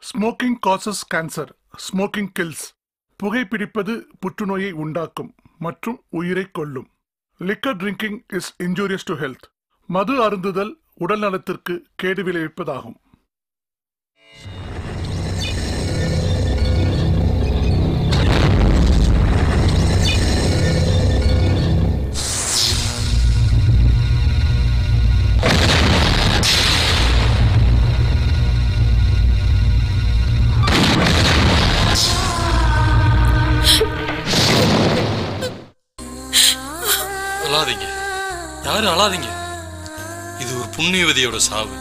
Smoking causes cancer smoking kills புகைப்பிடிப்பது புற்றுநோயை உண்டாக்கும் மற்றும் உயிரை கொல்லும் liquor drinking is injurious to health மது அருந்துதல் உடல் நலத்திற்கு கேடு விளைவிப்பதாகும் அழாதீங்க யாரும் அழாதீங்க இது ஒரு புண்ணியவதியோட சாவு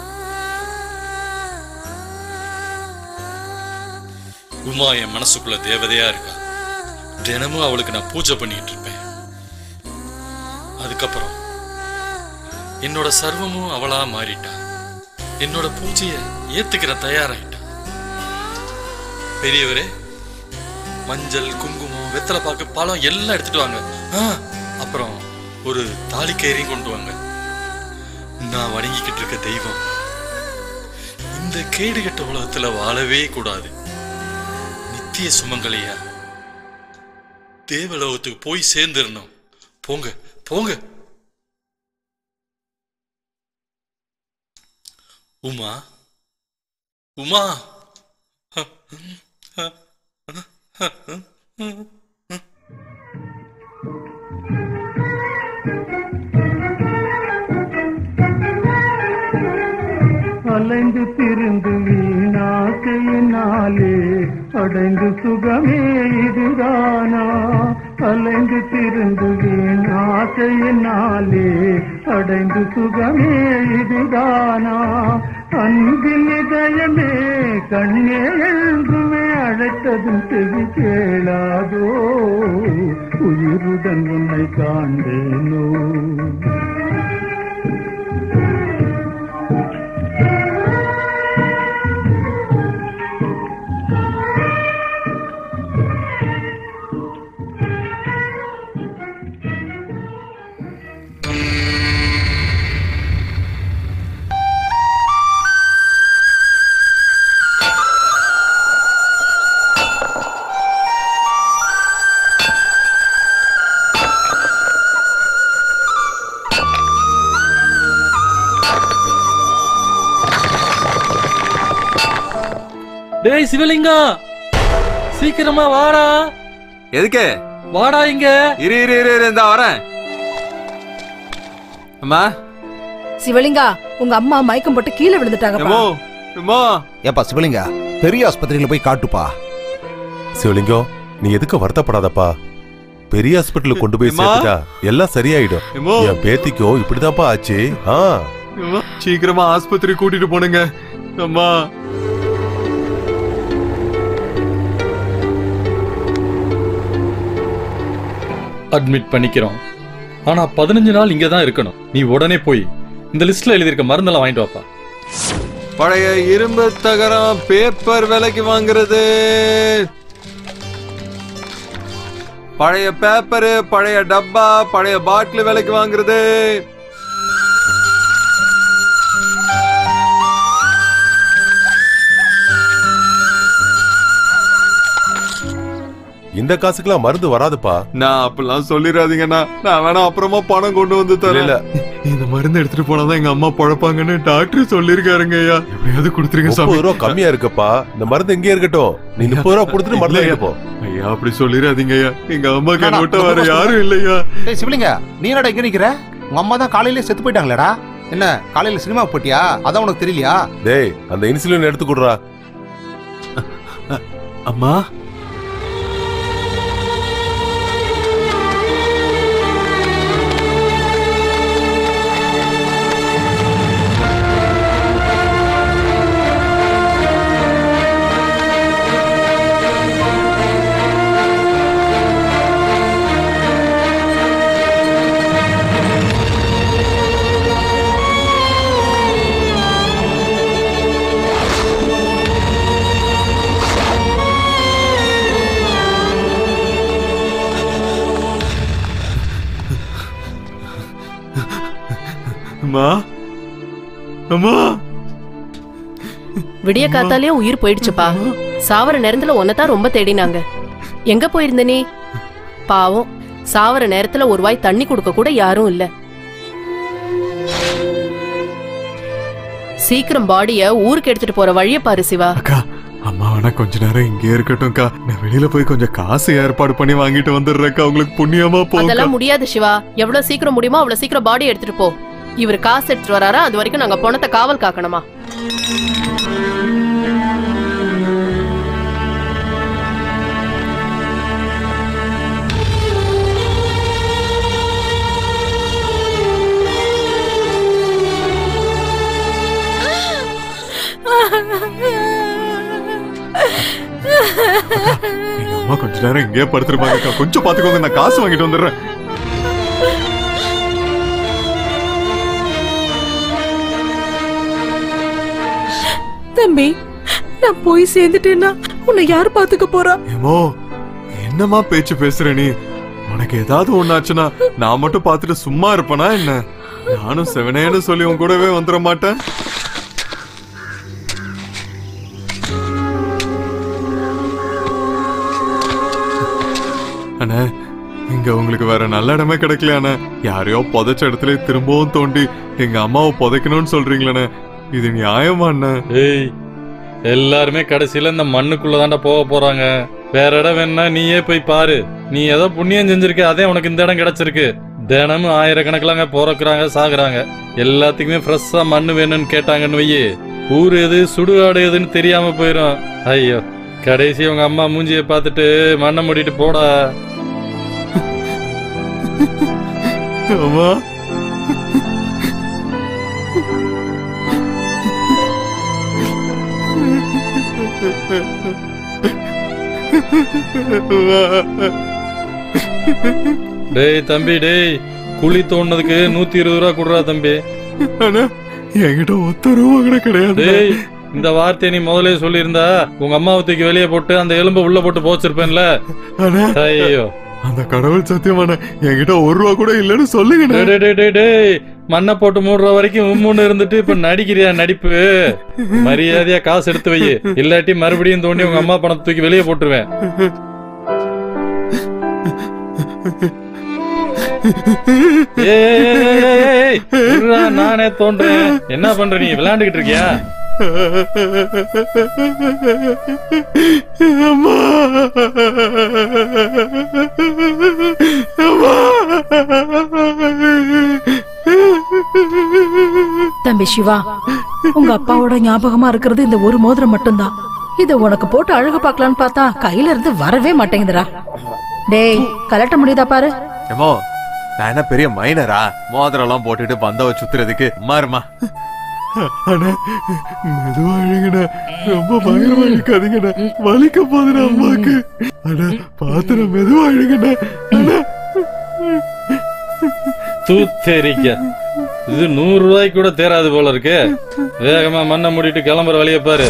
உமா என் மனசுக்குள்ள தேவதையா இருக்கா தினமும் அவளுக்கு நான் பூஜை பண்ணிட்டு இருப்பேன் அதுக்கப்புறம் என்னோட சர்வமும் அவளா மாறிட்டா என்னோட பூஜையை ஏத்துக்கிற தயாராயிட்டா பெரியவரே மஞ்சள் குங்குமம் வெத்தலை பாக்கு பழம் எல்லாம் எடுத்துட்டு வாங்க ஆ, அப்புறம் ஒரு தாலி கயிறையும் கொண்டு வாங்க நான் வணங்கிக்கிட்டு இருக்க தெய்வம் இந்த கேடுகெட்ட உலகத்துல வாழவே கூடாது நித்திய சுமங்கலையா தேவலோகத்துக்கு போய் சேர்ந்துடணும் போங்க போங்க உமா உமா அலைந்து திருந்து வீணாக்கையினாலே அடைந்து சுகமே இதுதானா அலைந்து திருந்து வீணாக்கையினாலே அடைந்து சுகமே இதுதானா அன்பின் இதயமே கண்ணே எழுதுமே அழைத்ததும் செவி கேளாதோ உயிருடன் உன்னை காண்பேனோ டேய் சிவலிங்கா சீக்கிரமா வாடா எதுக்கு வாடா இங்க இரு இரு இரு இரு இந்த வரேன் அம்மா சிவலிங்கா உங்க அம்மா மயக்கம் போட்டு கீழே விழுந்துட்டாங்கப்பா எம்மோ எம்மோ ஏப்பா சிவலிங்கா பெரிய ஆஸ்பத்திரியில போய் காட்டுப்பா சிவலிங்கம் நீ எதுக்கு வருத்தப்படாதப்பா பெரிய ஹாஸ்பிட்டலுக்கு கொண்டு போய் அம்மா. சேர்த்துட்டா எல்லாம் சரியாயிடும் எம்மோ என் பேத்திக்கும் இப்படிதான்ப்பா ஆச்சு ஆ எம்மா, சீக்கிரமா ஆஸ்பத்திரி கூட்டிட்டு போனுங்க அம்மா அட்மிட் பண்ணிக்கிறோம் ஆனா பதினஞ்சு நாள் இங்க தான் இருக்கணும் நீ உடனே போய் இந்த லிஸ்ட்ல எழுதியிருக்க மருந்தெல்லாம் வாங்கிட்டு வாப்பா பழைய இரும்பு தகரம் பேப்பர் விலைக்கு வாங்குறது பழைய பேப்பரு பழைய டப்பா பழைய பாட்டில் விலைக்கு வாங்குறது இந்த காசுக்கெல்லாம் மருந்து வராதுப்பா நான் அப்படிலாம் சொல்லிடாதீங்கண்ணா நான் வேணா அப்புறமா பணம் கொண்டு வந்து இல்ல இல்ல தரேன் இந்த மருந்து எடுத்துட்டு போனாதான் எங்க அம்மா பழப்பாங்கன்னு டாக்டர் சொல்லிருக்காருங்க ஐயா எப்படியாவது கொடுத்துருங்க முப்பது சாமி ரூபா கம்மியா இருக்குப்பா இந்த மருந்து எங்கே இருக்கட்டும் நீ முப்பது ரூபா கொடுத்துட்டு மருந்து இல்லையா. வாங்கிட்டு போ ஐயா அப்படி சொல்லிடாதீங்க ஐயா எங்க அம்மாக்கு அண்ணா, என்ன விட்ட வேற ரொம்ப யாரும் இல்லையா டேய் சிவலிங்கா நீ என்னடா இங்க நிக்கிற உங்க அம்மா தான் காலையிலே செத்து போயிட்டாங்களேடா என்ன காலையில சினிமா போட்டியா அதான் உனக்கு தெரியலையா டேய் அந்த இன்சுலின் எடுத்து கொடுறா அம்மா அம்மா அம்மா விடிய காத்தாலே உயிர் போயிடுச்சுப்பா சாவர நேரத்துல உன்னதான் ரொம்ப தேடினாங்க எங்க போயிருந்த நீ பாவம் சாவர நேரத்துல ஒரு வாய் தண்ணி கொடுக்க கூட யாரும் இல்ல சீக்கிரம் பாடிய ஊருக்கு எடுத்துட்டு போற வழிய பாரு சிவா அக்கா அம்மா வேணா கொஞ்ச நேரம் இங்கே இருக்கட்டும்க்கா நான் வெளியில போய் கொஞ்சம் காசு ஏற்பாடு பண்ணி வாங்கிட்டு வந்துடுறேன்க்கா உங்களுக்கு புண்ணியமா போகும் அதெல்லாம் முடியாது சிவா எவ்வளவு சீக்கிரம் முடியுமோ அவ்வளவு சீக்கிரம் பாடி எடுத்துட்டு போ இவர் காசு எடுத்துட்டு வராரா அது வரைக்கும் நாங்க பணத்தை காவல் காக்கணுமா எங்க அம்மா கொஞ்ச நேரம் இங்கேயே படுத்துருப்பாங்கக்கா கொஞ்சம் பாத்துக்கோங்க நான் காசு வாங்கிட்டு வந்துடுறேன் தம்பி நான் போய் சேர்ந்துட்டேன்னா உன்னை யார் பாத்துக்க போறா ஏமோ என்னம்மா பேச்சு பேசுற நீ உனக்கு ஏதாவது ஒண்ணாச்சுன்னா நான் மட்டும் பார்த்துட்டு சும்மா இருப்பேனா என்ன நானும் செவனேன்னு சொல்லி உன் கூடவே வந்துட மாட்டேன் அண்ணே இங்க உங்களுக்கு வேற நல்ல இடமே கிடைக்கல அண்ணே யாரையோ புதைச்ச இடத்துல திரும்பவும் தோண்டி எங்க அம்மாவை புதைக்கணும்னு சொல்றீங்களே இது நியாயமா அண்ணே ஏய் எல்லாருமே கடைசியில இந்த மண்ணுக்குள்ள தாண்டா போக போறாங்க வேற இடம் வேணா நீயே போய் பாரு நீ ஏதோ புண்ணியம் செஞ்சிருக்க அதே உனக்கு இந்த இடம் கிடைச்சிருக்கு தினமும் ஆயிரக்கணக்கிலாங்க பிறக்குறாங்க சாகுறாங்க எல்லாத்துக்குமே ஃப்ரெஷ்ஷா மண்ணு வேணும்னு கேட்டாங்கன்னு வையே ஊர் எது சுடுகாடு எதுன்னு தெரியாம போயிடும் ஐயோ கடைசி உங்க அம்மா மூஞ்சியை பார்த்துட்டு மண்ணை மூடிட்டு போடா அம்மா டேய் தம்பி டேய் குழி தோண்டதுக்கு நூத்தி இருபது ரூபா கொடுறா தம்பி அண்ணா என்கிட்ட ஒத்த ரூபா கூட கிடையாது டேய் இந்த வார்த்தையை நீ முதலே சொல்லியிருந்தா உங்க அம்மாவை தூக்கி வெளியே போட்டு அந்த எலும்பை உள்ள போட்டு போச்சிருப்பேன்ல அண்ணா ஐயோ அந்த கடவுள் சத்தியமான என்கிட்ட ஒரு ரூபா கூட இல்லைன்னு சொல்லுங்க டேய், டேய், டேய், டேய், டேய். மண்ணை போட்டு மூடுற வரைக்கும் உம்முன்னு இருந்துட்டு இப்ப நடிக்கிறியா நடிப்பு மரியாதையா காசு எடுத்து வை இல்லாட்டி மறுபடியும் தோண்டி உங்க அம்மா பணத்தை தூக்கி வெளியே போட்டுருவேன் ஏய், ஏய், ஏய், ஏய், ஏய், இருடா, நானே தோன்றேன் என்ன பண்ற நீ விளையாண்டுகிட்டு இருக்கியா அம்மா தம்பி சிவா உங்க அப்பாவோட ஞாபகமா இருக்கிறது இந்த ஒரு மோதிரம் மட்டும்தான் இத உனக்கு போட்டு அழகு பார்க்கலான்னு பார்த்தா கையில இருந்து வரவே மாட்டேங்குதுடா டேய் கலட்ட முடியுதா பாரு ஏமோ நான் என்ன பெரிய மைனரா மோதிரம் எல்லாம் போட்டுட்டு பந்தவ சுத்துறதுக்கு மாறுமா அண்ணா மெதுவா அழுங்கண்ணா ரொம்ப பயங்கரமா இருக்காதீங்கண்ணா வலிக்க போதுண்ணா அம்மாக்கு அண்ணா பாத்துன மெதுவா அழுங்கண்ணா அண்ணா தூத்தேரிக்க இது நூறு ரூபாய்க்கு கூட தேராது போல இருக்கு வேகமா மண்ணை மூடிட்டு கிளம்புற வழியை பாரு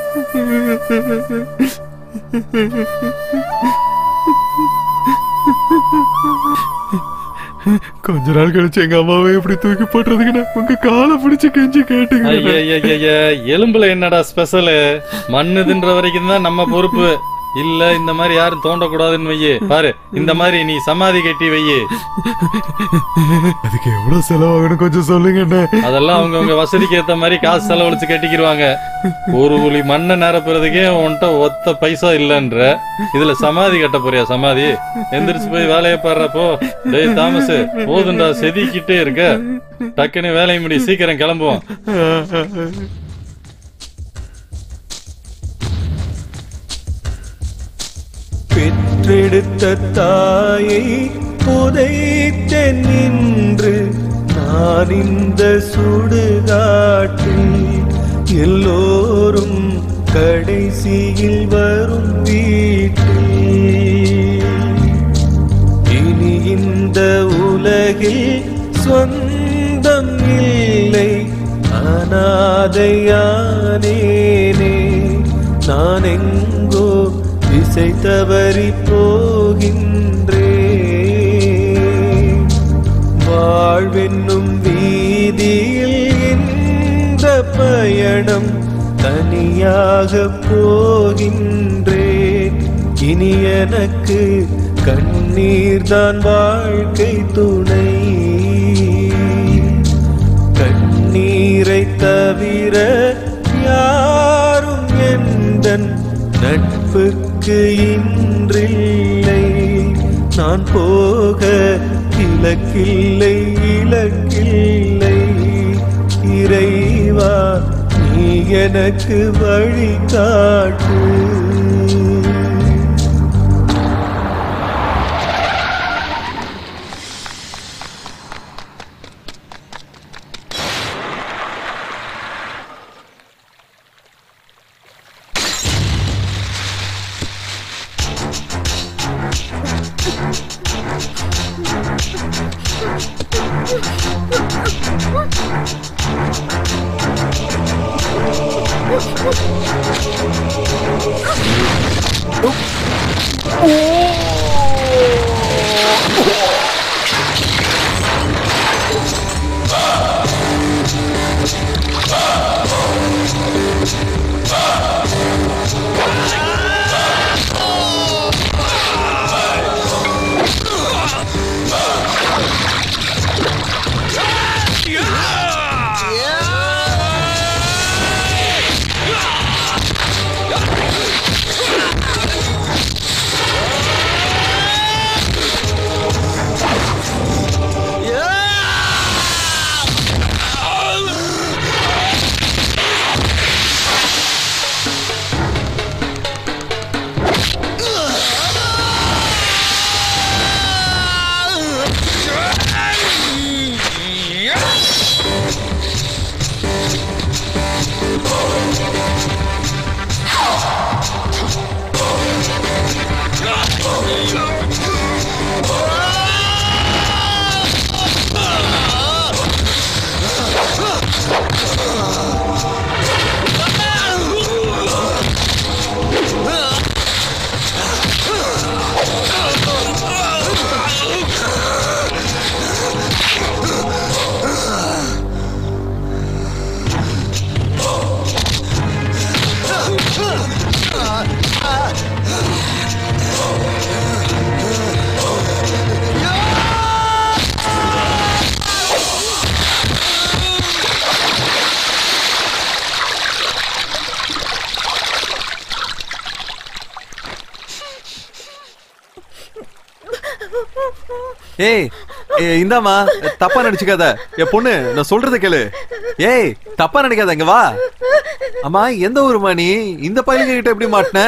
கொஞ்ச நாள் கழிச்சு எங்க அம்மாவை எப்படி தூக்கி போட்டுறதுக்குண்ணா உங்க காலை பிடிச்சு கெஞ்சி கேட்டுங்க ஐயய்யய்யய்ய, எலும்புல என்னடா ஸ்பெஷல் மண்ணுதுன்ற வரைக்கும் தான் நம்ம பொறுப்பு இல்ல இந்த மாதிரி யாரும் தோண்டக்கூடாதுன்னு வையே பாரு இந்த மாதிரி நீ சமாதி கட்டி வையே அதுக்கு எவ்வளவு செலவாகணும் கொஞ்சம் சொல்லுங்கண்ணா அதெல்லாம் அவங்க உங்க வசதிக்கு ஏத்த மாதிரி காசு செலவழிச்சு கட்டிக்கிடுவாங்க ஒரு குழி மண்ணை நிரப்புறதுக்கே உன்கிட்ட ஒத்த பைசா இல்லன்ற இதுல சமாதி கட்ட போறியா சமாதி எந்திரிச்சு போய் வேலையை பாடுறப்போ டேய் தாமஸ் போதுண்டா செதிக்கிட்டே இருக்க டக்குன்னு வேலையை முடி சீக்கிரம் கிளம்புவோம் பெற்றெடுத்த தாயை புதைத்த நின்று நான் இந்த சுடுகாட்டில் எல்லோரும் கடைசியில் வரும் வீட்டில் இனி இந்த உலகில் சொந்தம் இல்லை அனாதையானேனே நான் எங்கோ திசை தவறி போகின்றேன் வாழ்வென்னும் வீதியில் இந்த பயணம் தனியாக போகின்றேன் இனி எனக்கு கண்ணீர்தான் வாழ்க்கை துணை கண்ணீரை தவிர யாரும் எந்தன் நட்புக்கு இன்றில்லை நான் போக இலக்கில்லை இலக்கில்லை இறைவா நீ எனக்கு வழி காட்டு ஏய் ஏய், இந்தாம்மா தப்பா நினைச்சுக்காத என் பொண்ணு நான் சொல்றத கேளு ஏய் தப்பா நினைக்காத இங்க வா அம்மா எந்த ஊருமா நீ இந்த பையங்க கிட்ட எப்படி மாட்டின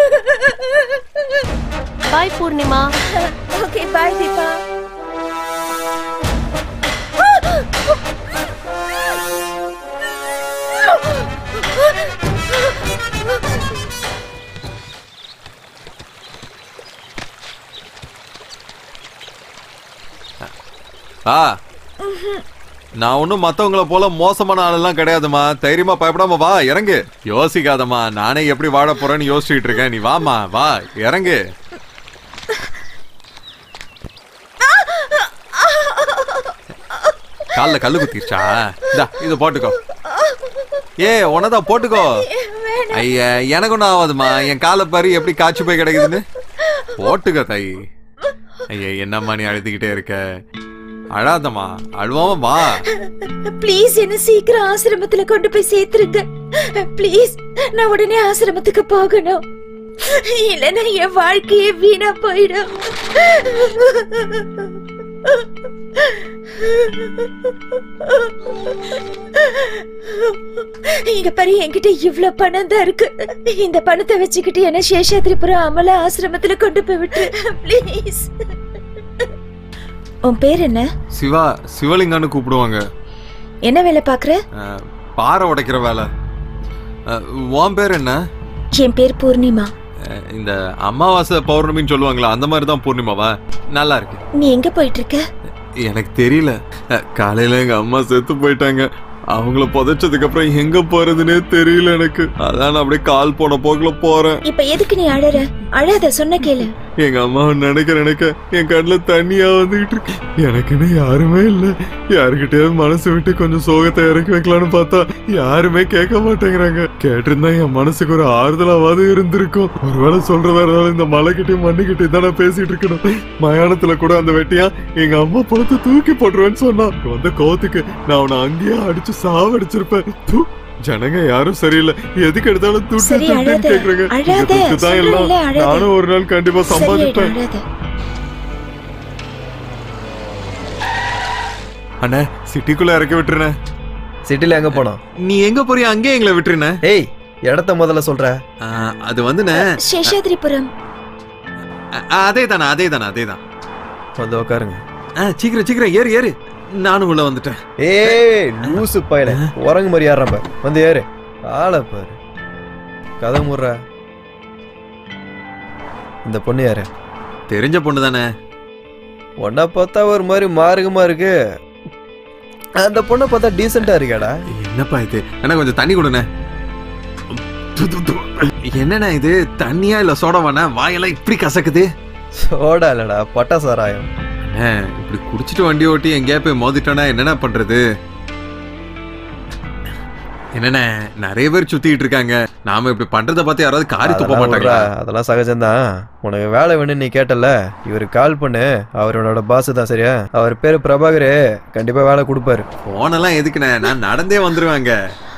bye Poornima okay bye Deepa ஆ நான் ஒண்ணும் மத்தவங்கள போல மோசமான ஆளெல்லாம் கிடையாதுமா தைரியமா பயப்படாம வா இறங்கு யோசிக்காதம்மா நானே எப்படி வாழ போறேன்னு யோசிச்சுட்டு இருக்கேன் நீ வாமா வா இறங்கு கால்ல கல்லு குத்திருச்சா இந்தா இது போட்டுக்கோ ஏ உனதான் போட்டுக்கோ ஐயா எனக்கு ஒன்றும் ஆகாதுமா என் காலை பாரு எப்படி காய்ச்சி போய் கிடைக்குதுன்னு போட்டுக்கோ தாய் ஐயா என்னம்மா நீ அழுதுகிட்டே இருக்க அழாதம்மா அழுவாம வா ப்ளீஸ் என்ன சீக்கிரம் ஆசிரமத்துல கொண்டு போய் சேர்த்துருங்க ப்ளீஸ் நான் உடனே ஆசிரமத்துக்கு போகணும் இல்லைன்னா என் வாழ்க்கையே வீணா போயிடும் இங்க பாரு என்கிட்ட இவ்ளோ பணம் தான் இருக்கு இந்த பணத்தை வச்சுக்கிட்டு என்ன சேஷாத்ரிபுரம் அமல ஆசிரமத்துல கொண்டு போய் விட்டு ப்ளீஸ் உன் பேர் என்ன சிவா சிவலிங்கன்னு கூப்பிடுவாங்க என்ன வேலை பாக்குற அஹ், பாறை உடைக்கிற வேலை அஹ், உன் பேர் என்ன என் பேர் பூர்ணிமா அஹ், இந்த அமாவாசை பௌர்ணமின்னு சொல்லுவாங்களா அந்த மாதிரி தான் பூர்ணிமாவா நல்லா இருக்கு நீ எங்க போயிட்டு இருக்க எனக்கு தெரியல அஹ், காலையில எங்க அம்மா செத்து போயிட்டாங்க அவங்கள புதைச்சதுக்கு அப்புறம் எங்க போறதுன்னே தெரியல எனக்கு அதான் நான் அப்படியே கால் போன போக்குல போறேன் இப்ப எதுக்கு நீ அழற அழாத சொன்ன கேளு எங்க அம்மாவை நினைக்க நினைக்க என் கண்ணுல தண்ணியா வந்துகிட்டு இருக்கு எனக்குன்னு யாருமே இல்ல யாருக்கிட்டயாவது மனசு விட்டு கொஞ்சம் சோகத்தை இறக்கி வைக்கலாம்னு பார்த்தா யாருமே கேட்க மாட்டேங்கிறாங்க கேட்டிருந்தா என் மனசுக்கு ஒரு ஆறுதலாவது இருந்திருக்கும் ஒருவேளை சொல்றதா இருந்தாலும் இந்த மலைக்கிட்டையும் மண்ணுக்கிட்டையும் தானே பேசிட்டு இருக்கணும் மயானத்துல கூட அந்த வெட்டியா எங்க அம்மா பழத்தை தூக்கி போட்டுருவேன்னு சொன்னான் இப்ப வந்த கோவத்துக்கு நான் அவனை அங்கேயே அடிச்சு சாவடிச்சிருப்பேன் தூ, ஜனங்க யாரும் சரியில்லை எதுக்கு எடுத்தாலும் துட்டு சரி, துட்டுன்னு அழாத. கேக்குறாங்க அழாத. இந்த துட்டு தான் எல்லாம் சொல்றேன்ல, அழாத. நானும் ஒரு நாள் கண்டிப்பா சம்பாதிப்பேன் சரியாயிடும், அழாத. அண்ணா சிட்டிக்குள்ள இறக்கி விட்டுருனே சிட்டில எங்க போனோம் நீ எங்க போறியா அங்கேயே எங்களை விட்டுருனே ஏய் இடத்த முதல்ல சொல்ற அது வந்துண்ணே சேஷாதிரிபுரம் அதே தானே அதே தானே அதே தான் வந்து உட்காருங்க சீக்கிரம் சீக்கிரம் ஏறு ஏறு நானும் உள்ள வந்துட்டேன் ஏய் லூசு பையல உறங்கு மாதிரி ஏறாம பாரு. வந்து ஏறு ஆளை பாரு கதை முடுற இந்த பொண்ணு யாரு தெரிஞ்ச பொண்ணு தானே உன்னை பார்த்தா ஒரு மாதிரி மார்க்கமா இருக்கு அந்த பொண்ணை பார்த்தா டீசெண்டா இருக்காடா என்னப்பா இது அண்ணா கொஞ்சம் தண்ணி கொடுண்ணே து, து, து. என்னண்ணா இது தண்ணியா இல்ல சோடாவாண்ணா வாயெல்லாம் இப்படி கசக்குது சோடா இல்லடா பட்டா சாராயம் அண்ணே, இப்படி குடிச்சிட்டு வண்டி ஓட்டி எங்கேயா போய் மோதிட்டோன்னா என்னண்ணா பண்றது என்னண்ணே நிறைய பேர் சுத்திட்டு இருக்காங்க நாம இப்படி பண்றத பார்த்து யாராவது காரி துப்ப அதெல்லாம் மாட்டாங்களா விட்றா, அதெல்லாம் சகஜம்தான் உனக்கு வேலை வேணும்னு நீ கேட்டல இவருக்கு கால் பண்ணு அவர் உன்னோட பாஸ் தான் சரியா அவர் பேரு பிரபாகர் கண்டிப்பா வேலை கொடுப்பாரு போனெல்லாம் எதுக்குண்ணே நான் நடந்தே வந்துருவாங்க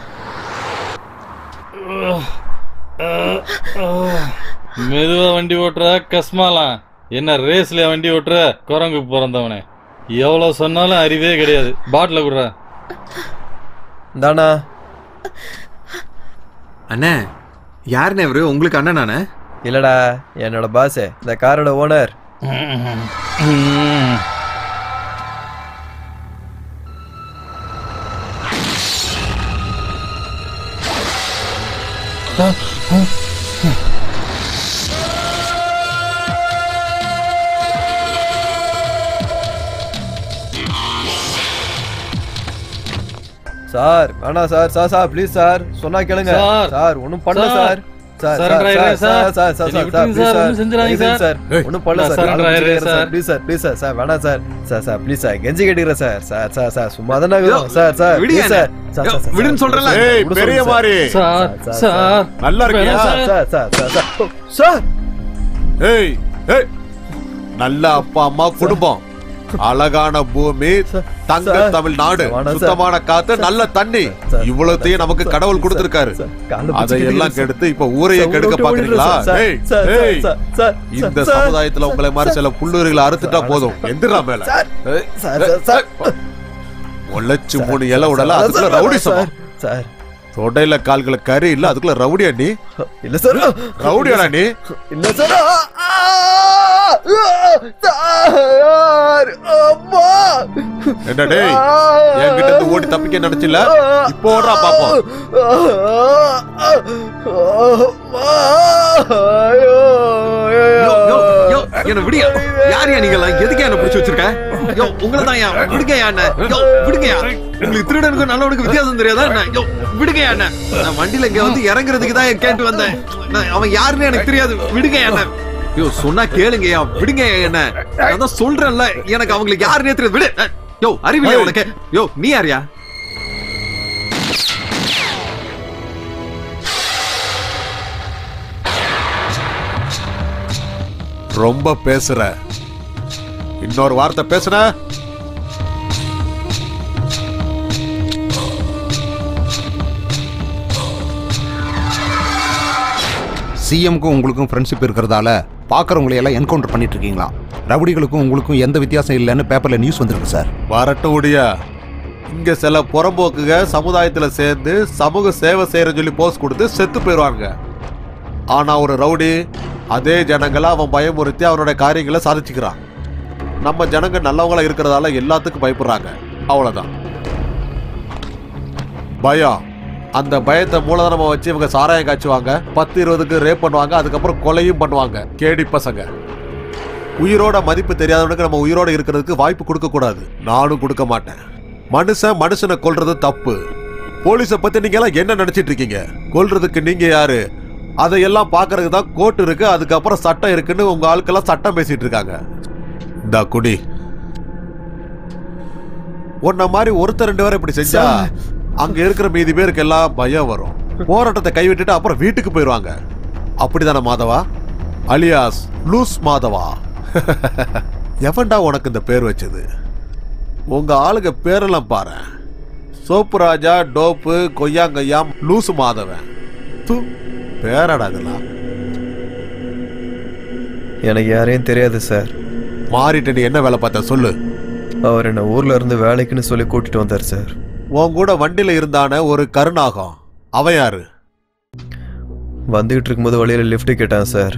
மெதுவா வண்டி ஓட்டுற கஸ்மாலாம் என்ன ரேஸ்ல வண்டி ஓட்டுற குரங்கு பிறந்தவனே எவ்வளவு சொன்னாலும் அறிவே கிடையாது பாட்டில குடுற தானா அண்ணே யாருண்ணே இவரு உங்களுக்கு அண்ணனானே இல்லடா என்னோட பாஸ் இந்த காரோட ஓனர் சார் வேணாம் sir sir sir please sir சொன்னா கேளுங்க சார். சார் ஒன்றும் பண்ணல சார். சார் சார் Surrender சார் ஆயிடுறேன் சார் சார். சார் சார் என்னை சார் விட்டுருங்க சார், ஒண்ணும் செஞ்சிடாதீங்க சார் சார். சார் ஒன்றும் பண்ணல நான் சார் surrender ஆயிடுறேன் sir. Please sir please sir please sir sir வேணாம் sir sir sir please sir கெஞ்சி கேட்டுக்கிறேன் சார் சார் சார் சார் சும்மா தானே இருக்கிறோம். சார் சார் விடுங்க please sir sir sir sir விடுன்னு சொல்றேன்ல. சார், ஏய், விட பெரிய சொல்லுங்க மாறி. சார் சார், சார் நல்லா இருக்கியா? வேணாம் சார் சார் சார் சார் ஓ, சார் ஏய் ஏய் நல்ல அப்பா அம்மா குடும்பம் அழகான பூமி தங்க சார். தமிழ்நாடு வேணாம் சார். சுத்தமான காத்து நல்ல தண்ணி சார். இவ்வளவுத்தையும் நமக்கு சார், கடவுள் சார், கொடுத்திருக்காரு சார், காலை அதையெல்லாம் பிடிச்சு கெடுத்து இப்ப ஊரையே சார், கெடுக்க விட்டு பாக்குறீங்களா விடுறேன் சார். ஏய் சார், சார், ஏய் சார், சார், இந்த சார், சமுதாயத்துல சார், உங்களை மாதிரி சார், சில புல்லுரிகளை அறுத்துட்டா போதும் எந்திரா மேல சார், ஏய், சார், சார், சார். முளைச்சு மூணு இலை விடல சார், அதுக்குள்ள சார், ரவுடி சார், சமம் சார் தொடையில கால்களை கறி இல்ல அதுக்குள்ள ரவுடியா நீ இல்ல சார் ரவுடியாடா நீ இல்ல சார் ஆ, ஆ, ஆ, சார் அம்மா என்ன டேய் என்கிட்ட இருந்து ஓடி தப்பிக்க நினைச்சில இப்போ ஓடுறா பாப்போம் யோ, யோ, யோ, என்ன விடுங்க யார் யா நீங்க எதுக்கு என்ன பிடிச்சு வச்சிருக்க யோ உங்களை தான் யா விடுங்க யா என்ன யோ விடுங்க யா உங்களுக்கு திருடனுக்கும் நல்லவனுக்கு வித்தியாசம் தெரியாதா என்ன யோ விடுங்க யா என்ன நான் வண்டியில இங்க வந்து இறங்குறதுக்கு தான் கேட்டு வந்தேன் நான் அவன் யாருன்னு எனக்கு தெரியாது விடுங்க யா என்ன யோ சொன்னா கேளுங்க யா விடுங்க யா என்ன நான் தான் சொல்றேன்ல எனக்கு அவங்களுக்கு யாருன்னே தெரியாது விடு யோ அறிவில்லை உனக்கு யோ நீ யாரியா ரொம்ப பேசுற இன்னொரு வார்த்தை பேசுன சிஎம்க்கும் உங்களுக்கும் ஃப்ரெண்ட்ஷிப் இருக்கிறதால பார்க்குறவங்களை எல்லாம் என்கவுண்டர் பண்ணிட்டு இருக்கீங்களா ரவுடிகளுக்கும் உங்களுக்கும் எந்த வித்தியாசம் இல்லைன்னு பேப்பர்ல நியூஸ் வந்திருக்கு சார் வரட்டும் உடியா இங்க சில புறம்போக்குக சமுதாயத்துல சேர்ந்து சமூக சேவை செய்யற சொல்லி போஸ்ட் கொடுத்து செத்து போயிடுவாங்க ஆனா ஒரு ரவுடி அதே ஜனங்களை அவன் பயமுறுத்தி அவனோட காரியங்களை சாதிச்சுக்கிறான் நம்ம ஜனங்க நல்லவங்களா இருக்கிறதால எல்லாத்துக்கும் பயப்படுறாங்க அவ்வளவுதான் பயம் அந்த பயத்தை மூலதனமா வச்சு இவங்க சாராயம் காய்ச்சுவாங்க பத்து இருபதுக்கு ரேப் பண்ணுவாங்க அதுக்கப்புறம் கொலையும் பண்ணுவாங்க கேடி பசங்க உயிரோட மதிப்பு தெரியாதவனுக்கு நம்ம உயிரோட இருக்கிறதுக்கு வாய்ப்பு கொடுக்க கூடாது நானும் கொடுக்க மாட்டேன் மனுஷன் மனுஷனை கொல்றது தப்பு போலீஸை பத்தி நீங்க எல்லாம் என்ன நினைச்சிட்டு இருக்கீங்க கொல்றதுக்கு நீங்க யாரு அதையெல்லாம் பார்க்கறதுக்கு தான் கோர்ட் இருக்கு அதுக்கப்புறம் சட்டம் இருக்குன்னு உங்க ஆட்கெல்லாம் சட்டம் பேசிட்டு இருக்காங்க இந்த குடி உன்ன மாதிரி ஒருத்தர் ரெண்டு பேரும் இப்படி செஞ்சா அங்க இருக்கிற மீதி பேருக்கு எல்லாம் பயம் வரும் போராட்டத்தை கைவிட்டுட்டு அப்புறம் வீட்டுக்கு போயிடுவாங்க அப்படிதானே மாதவா அலியாஸ் லூஸ் மாதவா எவன்டா உனக்கு இந்த பேர் வச்சது உங்க ஆளுங்க பேரெல்லாம் பாரு சோப்பு ராஜா டோப்பு கொய்யாங்கய்யா லூசு மாதவன் தூ பேராடா இதெல்லாம் எனக்கு யாரையும் தெரியாது சார் மாறிட்டு நீ என்ன வேலை பார்த்த சொல்லு அவர் என்ன ஊர்ல இருந்து வேலைக்குன்னு சொல்லி கூட்டிட்டு வந்தார் சார் உன் கூட வண்டியில இருந்தானே ஒரு கருணாகம் அவன் யாரு வந்துகிட்டு இருக்கும்போது வழியில லிஃப்ட் கேட்டான் சார்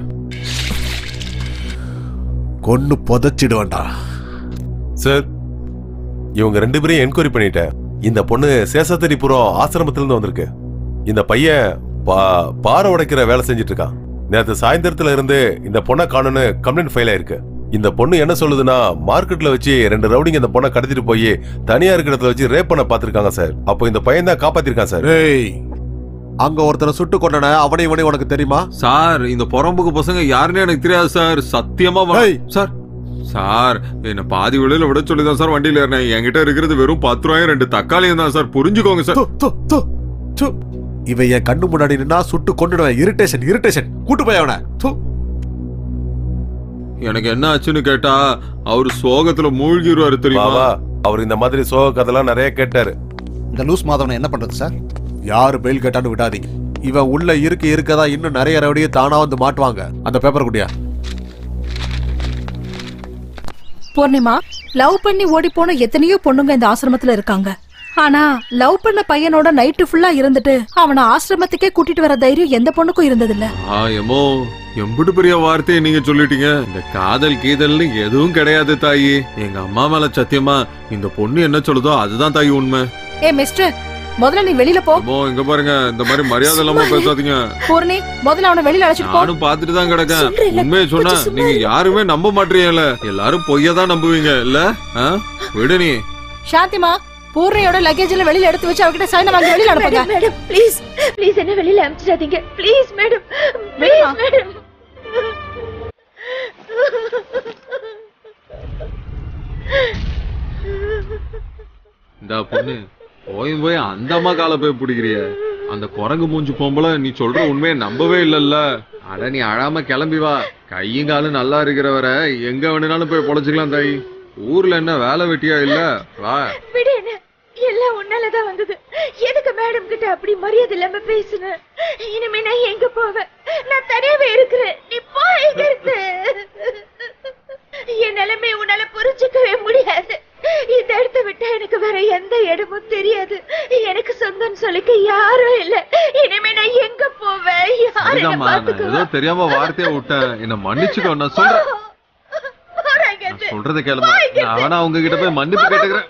கொன்னு புதைச்சிடுவேன்டா சார் இவங்க ரெண்டு பேரையும் என்கொயரி பண்ணிட்டேன் இந்த பொண்ணு சேஷாத்திரிபுரம் ஆசிரமத்துல இருந்து வந்திருக்கு இந்த பையன் பா பாறை உடைக்கிற வேலை செஞ்சுட்டு இருக்கான் நேற்று சாயந்தரத்துல இருந்து இந்த பொண்ணை காணும்னு கம்ப்ளைண்ட் ஃபைல் ஆயிருக்கு இந்த பொண்ணு என்ன சொல்லுதுன்னா மார்க்கெட்ல வச்சு ரெண்டு ரவுடிங்க இந்த பொண்ணை கடத்திட்டு போய் தனியா இருக்கிற இடத்துல வச்சு ரேப் பண்ண பாத்திருக்காங்க சார் அப்போ இந்த பையன் தான் காப்பாத்திருக்கான் சார் ஏய் அங்க ஒருத்தனை சுட்டு கொண்டன அவனை இவனை உனக்கு தெரியுமா சார் இந்த புறம்புக்கு பசங்க யாருன்னு எனக்கு தெரியாது சார் சத்தியமா வ- ஏய். சார் சார் என்ன பாதி விலையில விட சொல்லி தான் சார் வண்டியில ஏறினேன் என்கிட்ட இருக்கிறது வெறும் பத்து ரூபாயும் ரெண்டு தக்காளியும் தான் சார் புரிஞ்சுக்கோங்க சார் து, து, து, து. இவன் என் கண்ணு முன்னாடி நின்னா சுட்டு கொண்டுடுவேன் இரிட்டேஷன் இரிட்டேஷன் கூட்டு போய் அவனை து. எனக்கு என்ன ஆச்சுன்னு கேட்டா அவர் சோகத்துல மூழ்கிடுவாரு தெரியுமா வா அவர் இந்த மாதிரி சோக கதைலாம் நிறைய கேட்டாரு இந்த லூஸ் மாதவனை என்ன பண்றது சார் யாரு பெயில் கேட்டான்னு விடாதீங்க இவன் உள்ள இருக்க இருக்கதா இன்னும் நிறைய ரவுடியை தானா வந்து மாட்டுவாங்க அந்த பேப்பர் குட்டியா பூர்ணிமா லவ் பண்ணி ஓடி போன எத்தனையோ பொண்ணுங்க இந்த ஆசிரமத்துல இருக்காங்க ஆனா லவ் பண்ண பையனோட நைட்டு ஃபுல்லா இருந்துட்டு அவனை ஆசிரமத்துக்கே கூட்டிட்டு வர தைரியம் எந்த பொண்ணுக்கும் இருந்ததில்ல ஆ எமோ எம்புட்டு பெரிய வார்த்தையை நீங்க சொல்லிட்டீங்க இந்த காதல் கீதல்னு எதுவும் கிடையாது தாயி எங்க அம்மா மேல சத்தியமா இந்த பொண்ணு என்ன சொல்லுதோ அதுதான் தாயி உண்மை ஏ மிஸ்டர் முதல்ல நீ வெளியில போ அம்மோ இங்க பாருங்க இந்த மாதிரி மரியாதை இல்லாம பேசாதீங்க பூர்ணி முதல்ல அவனை வெளியில அழைச்சிட்டு போ நானும் பாத்துட்டு தான் கிடக்கேன் சொல்றேன்ல, உண்மையை சொன்னா கொஞ்சம் சும்மா நீங்க இரு. யாருமே நம்ப மாட்டீங்கல்ல எல்லாரும் பொய்ய தான் நம்புவீங்க இல்ல ஆ? விடு நீ சாந்திமா பூர்ணியோட லக்கேஜ்ல வெளியில எடுத்து வச்சு அவகிட்ட சைன வாங்கி வெளியில அனுப்புங்க மேடம் மேடம் ப்ளீஸ் ப்ளீஸ் என்ன வெளியில அனுப்பிச்சிடாதீங்க ப்ளீஸ் மேடம் வெளியில ப்ளீஸ் மேடம் இந்த பொண்ணு போய் போய் அந்த அம்மா கால போய் பிடிக்கிறிய அந்த குரங்கு மூஞ்சி பொம்பளை நீ சொல்ற உண்மையை நம்பவே இல்லல்ல அட நீ அழாம கிளம்பி வா கையும் காலும் நல்லா இருக்கிறவரை எங்க வேணும்னாலும் போய் பொழைச்சுக்கலாம் தாய் ஊர்ல என்ன வேலை வெட்டியா இல்ல வா விடு என்ன எல்லாம் உன்னாலதான் வந்தது எதுக்கு மேடம் கிட்ட அப்படி மரியாதை இல்லாம பேசுன இனிமே நான் எங்க போவேன் நான் தனியாவே இருக்கிறேன் நீ போ இங்க இருந்து என் நிலைமை உன்னால புரிஞ்சுக்கவே முடியாது இந்த இடத்த விட்டா எனக்கு வேற எந்த இடமும் தெரியாது எனக்கு சொந்தம் சொல்லிக்க யாரும் இல்ல இனிமே நான் எங்க போவேன் யார் என்ன சரிதாம்மா நான் ஏதோ பாத்துக்குவா தெரியாம வார்த்தையை விட்டேன் என்ன மன்னிச்சுக்கோ நான் சொல்றேன் போறாங்க நான் சொல்றதை கேளுமா நான் வேணா அவங்க கிட்ட போய் மன்னிப்பு கேட்டுக்கிறேன்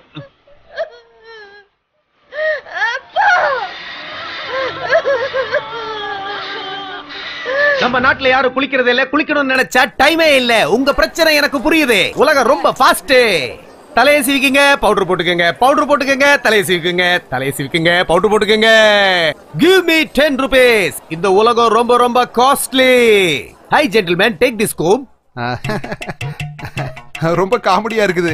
நம்ம நாட்டுல யாரும் குளிக்கிறது இல்ல குளிக்கணும்னு நினைச்சா டைமே இல்ல உங்க பிரச்சனை எனக்கு புரியுது உலகம் ரொம்ப ஃபாஸ்ட் தலையை சீவிக்குங்க பவுடர் போட்டுக்கங்க பவுடர் போட்டுக்கங்க தலையை சீவிக்குங்க தலையை சீவிக்குங்க பவுடர் போட்டுக்கங்க கிவ் மீ டென் ருபீஸ் இந்த உலகம் ரொம்ப ரொம்ப costly hi gentleman take this comb ரொம்ப காமெடியா இருக்குது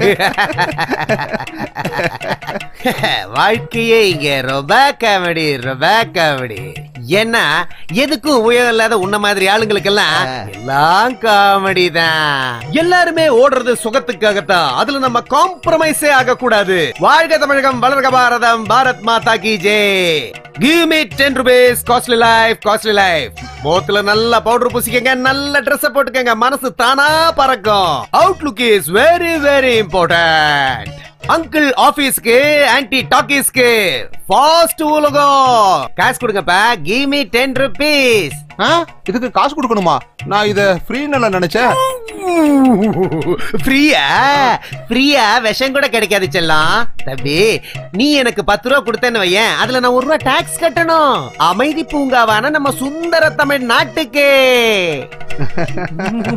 வாழ்க்கையே இங்க ரொம்ப காமெடி ரொம்ப காமெடி ஏன்னா எதுக்கும் உபயோகம் இல்லாத உன்ன மாதிரி ஆளுங்களுக்கெல்லாம் எல்லாம் காமெடி தான் எல்லாருமே ஓடுறது சுகத்துக்காகத்தான் அதுல நம்ம காம்ப்ரமைஸே ஆக கூடாது வாழ்க தமிழகம் வளர்க பாரதம் பாரத் மாதா கி ஜே give me ten rupees costly life costly life முகத்துல நல்ல பவுடர் பூசிக்கங்க நல்ல Dress போட்டுக்கங்க மனசு தானா பறக்கும் outlook is very very important uncle ஆபீஸ்க்கு ஆன்டி டாக்கீஸ்க்கு ஃபாஸ்ட் உலகம் காசு கொடுங்கப்பா கிவ் மீ டென் ருபீஸ் ஆ? இதுக்கு காசு கொடுக்கணுமா நான் இத ஃப்ரீன்னு நினைச்சேன் ஃப்ரீயா ஃப்ரீயா விஷம் கூட கிடைக்காது செல்லம் தம்பி நீ எனக்கு பத்து ரூபா கொடுத்தேன்னு வையேன் அதுல நான் ஒரு ரூபா டாக்ஸ் கட்டணும் அமைதி பூங்காவான நம்ம சுந்தர தமிழ் நாட்டுக்கு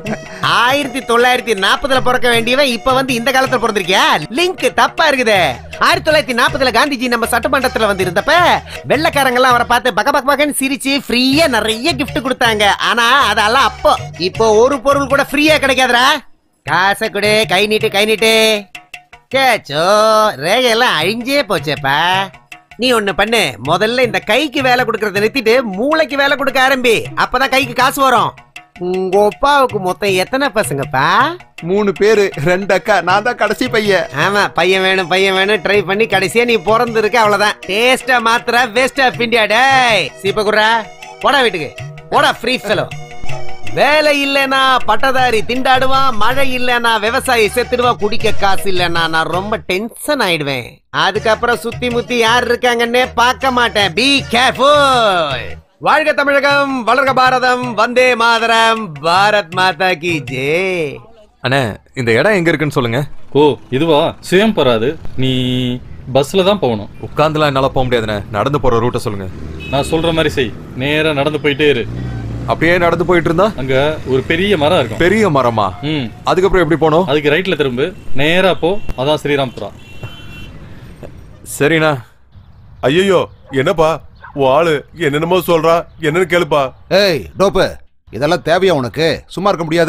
ஆயிரத்தி தொள்ளாயிரத்தி நாற்பதுல பிறக்க வேண்டியவன் இப்ப வந்து இந்த காலத்துல பிறந்திருக்கியா லிங்க் தப்பா இருக்குதே ஆயிரத்தி தொள்ளாயிரத்தி நாற்பதுல காந்திஜி நம்ம சட்டமன்றத்துல வந்து இருந்தப்ப வெள்ளக்காரங்க எல்லாம் அவரை பார்த்து பக பக பகன்னு சிரிச்சு ஃப்ரீயா நிறைய gift கொடுத்தாங்க ஆனா அதெல்லாம் அப்போ இப்போ ஒரு பொருள் கூட ஃப்ரீயா கிடைக்காதுடா காசை கொடு கை நீட்டு கை நீட்டு கேச்சோ ரேகையெல்லாம் அழிஞ்சே போச்சேப்பா நீ ஒண்ணு பண்ணு முதல்ல இந்த கைக்கு வேலை கொடுக்கறத நிறுத்திட்டு மூளைக்கு வேலை கொடுக்க ஆரம்பி அப்பதான் கைக்கு காசு வரும் உங்க அப்பாவுக்கு மொத்தம் எத்தனை பசங்கப்பா மூணு பேரு ரெண்டு அக்கா நான் தான் கடைசி பையன் ஆமா பையன் வேணும் பையன் வேணும் ட்ரை பண்ணி கடைசியா நீ பிறந்து இருக்க அவ்வளவுதான் டேஸ்டா மாத்திர வேஸ்ட் ஆஃப் இந்தியா டேய் சீப்பகுரா போடா வீட்டுக்கு போடா ஃப்ரீ ஃபெலோ வேலை இல்லைனா பட்டதாரி திண்டாடுவான் மழை இல்லைனா விவசாயி செத்துடுவான் குடிக்க காசு இல்லைனா நான் ரொம்ப டென்ஷன் ஆயிடுவேன் அதுக்கப்புறம் சுத்தி முத்தி யார் இருக்காங்கன்னே பார்க்க மாட்டேன் பி கேர்ஃபுல் வாழ்க தமிழகம் வளர்க பாரதம் வந்தே மாதரம் பாரத் மாதா கி ஜெய் அண்ணே இந்த இடம் எங்க இருக்குன்னு சொல்லுங்க ஓ இதுவா சுயம் பராது நீ பஸ்ல தான் போகணும் உட்காந்துலாம் என்னால போக முடியாதுண்ணே நடந்து போற ரூட்டை சொல்லுங்க நான் சொல்ற மாதிரி செய் நேரா நடந்து போயிட்டே இரு அப்படியே நடந்து போயிட்டு இருந்தா அங்க ஒரு பெரிய மரம் இருக்கும் பெரிய மரமா ம் அதுக்கப்புறம் எப்படி போனோம் அதுக்கு ரைட்ல திரும்பு நேரா போ அதான் ஸ்ரீராம்புரா சரிண்ணா ஐயோ என்னப்பா உன் ஆளு என்னென்னமோ சொல்றா என்னன்னு கேளுப்பா ஏய் டோப்பு இதெல்லாம் தேவையா உனக்கு சும்மா இருக்க முடியாது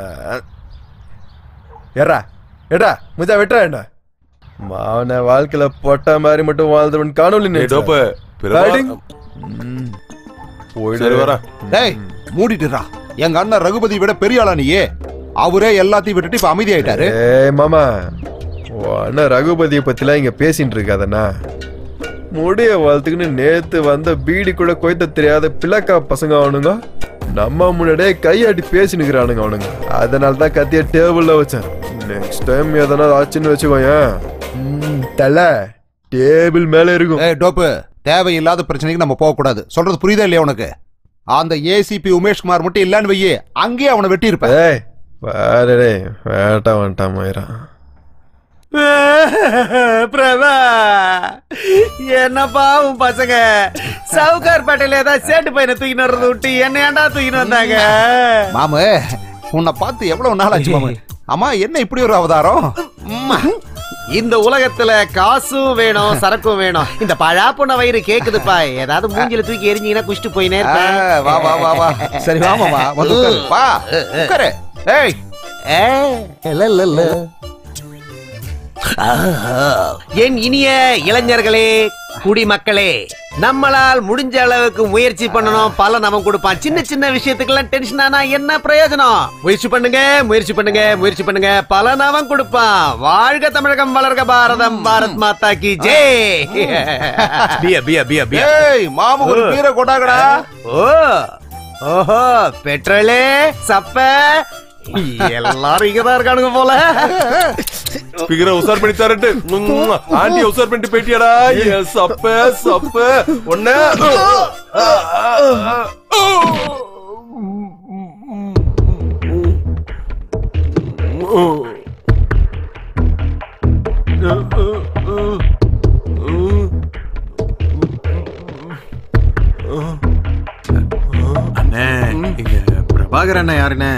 ஏறா ஏடா முஜா வெட்டுறா என்ன மாவன வாழ்க்கையில பொட்ட மாதிரி மட்டும் வாழ்ந்தவன் காணொலி ஏய், டோப்பு, பிரபா- சரி, வரேன். டேய் மூடிட்டுறா எங்க அண்ணன் ரகுபதி விட பெரிய ஆளா நீயே அவரே எல்லாத்தையும் விட்டுட்டு இப்ப அமைதியாயிட்டாரு ஏய் மாமா உன் அண்ணன் ரகுபதியை பத்திலாம் இங்க பேசிட்டு இருக்காதண்ணா முடிய வாழ்த்துக்குன்னு நேத்து வந்த பீடி கூட கொய்த்த தெரியாத பிளக்கா பசங்க அவனுங்க நம்ம முன்னாடியே கையாட்டி பேசினுக்கிறானுங்க அவனுங்க அதனால தான் கத்திய டேபிள்ல வச்சேன் நெக்ஸ்ட் டைம் எதனா ஆச்சுன்னு வச்சுக்கோயேன் ம், தலை டேபிள் மேல இருக்கும் ஏய் டோப்பு தேவையில்லாத பிரச்சனைக்கு நம்ம போக கூடாது சொல்றது புரியுதா இல்லையா உனக்கு அந்த ஏசிபி உமேஷ் குமார் மட்டும் இல்லன்னு வையே அங்கேயே அவனை வெட்டி இருப்ப ஏய் பாரு டேய் வேட்டா வந்துட்டான் மயிரான் பிரபா என்னப்பா உன் பசங்க சவுகார் பட்டேல ஏதாவது சேட்டு பையனை தூக்கிட்டு வர்றது விட்டு என்ன ஏன்டா தூக்கிட்டு வந்தாங்க மாமு உன்னை பார்த்து எவ்வளவு நாள் ஆச்சு மாமு அம்மா என்ன இப்படி ஒரு அவதாரம் உம்மா. இந்த உலகத்துல காசும் வேணும் சரக்கும் வேணும் இந்த பழா பொண்ண வயிறு கேக்குதுப்பா ஏதாவது மூஞ்சில தூக்கி எரிஞ்சீங்கன்னா குஷ்டு போயினே ஆ, வா வா வா வா சரி வா மாமா வந்து உட்காரு வா உட்காரு ஏய் என் இனிய இளைஞர்களே குடிமக்களே நம்மளால் முடிஞ்ச அளவுக்கு முயற்சி பண்ணணும் பலன் அவன் கொடுப்பான் சின்ன சின்ன விஷயத்துக்கெல்லாம் டென்ஷன் ஆனா என்ன பிரயோஜனம் முயற்சி பண்ணுங்க முயற்சி பண்ணுங்க முயற்சி பண்ணுங்க பலன் அவன் கொடுப்பான் வாழ்க தமிழகம் வளர்க பாரதம் பாரத் மாதா கி ஜெய் பியா பியா பியா பியா ஏய் மாமு ஒரு பீரை கொண்டாங்கடா ஓ ஓஹோ பெட்ரோலே சப்ப எல்லாரும் இங்கதான் இருக்கானுங்க போல ஸ்பீக்கரை உசார் பண்ணி தரட்டு ஆண்டி உசார் பண்ணிட்டு போயிட்டியாடா என் சப்ப சப்ப ஒண்ணு அண்ணே இங்க பிரபாகர் அண்ணா யாருண்ணே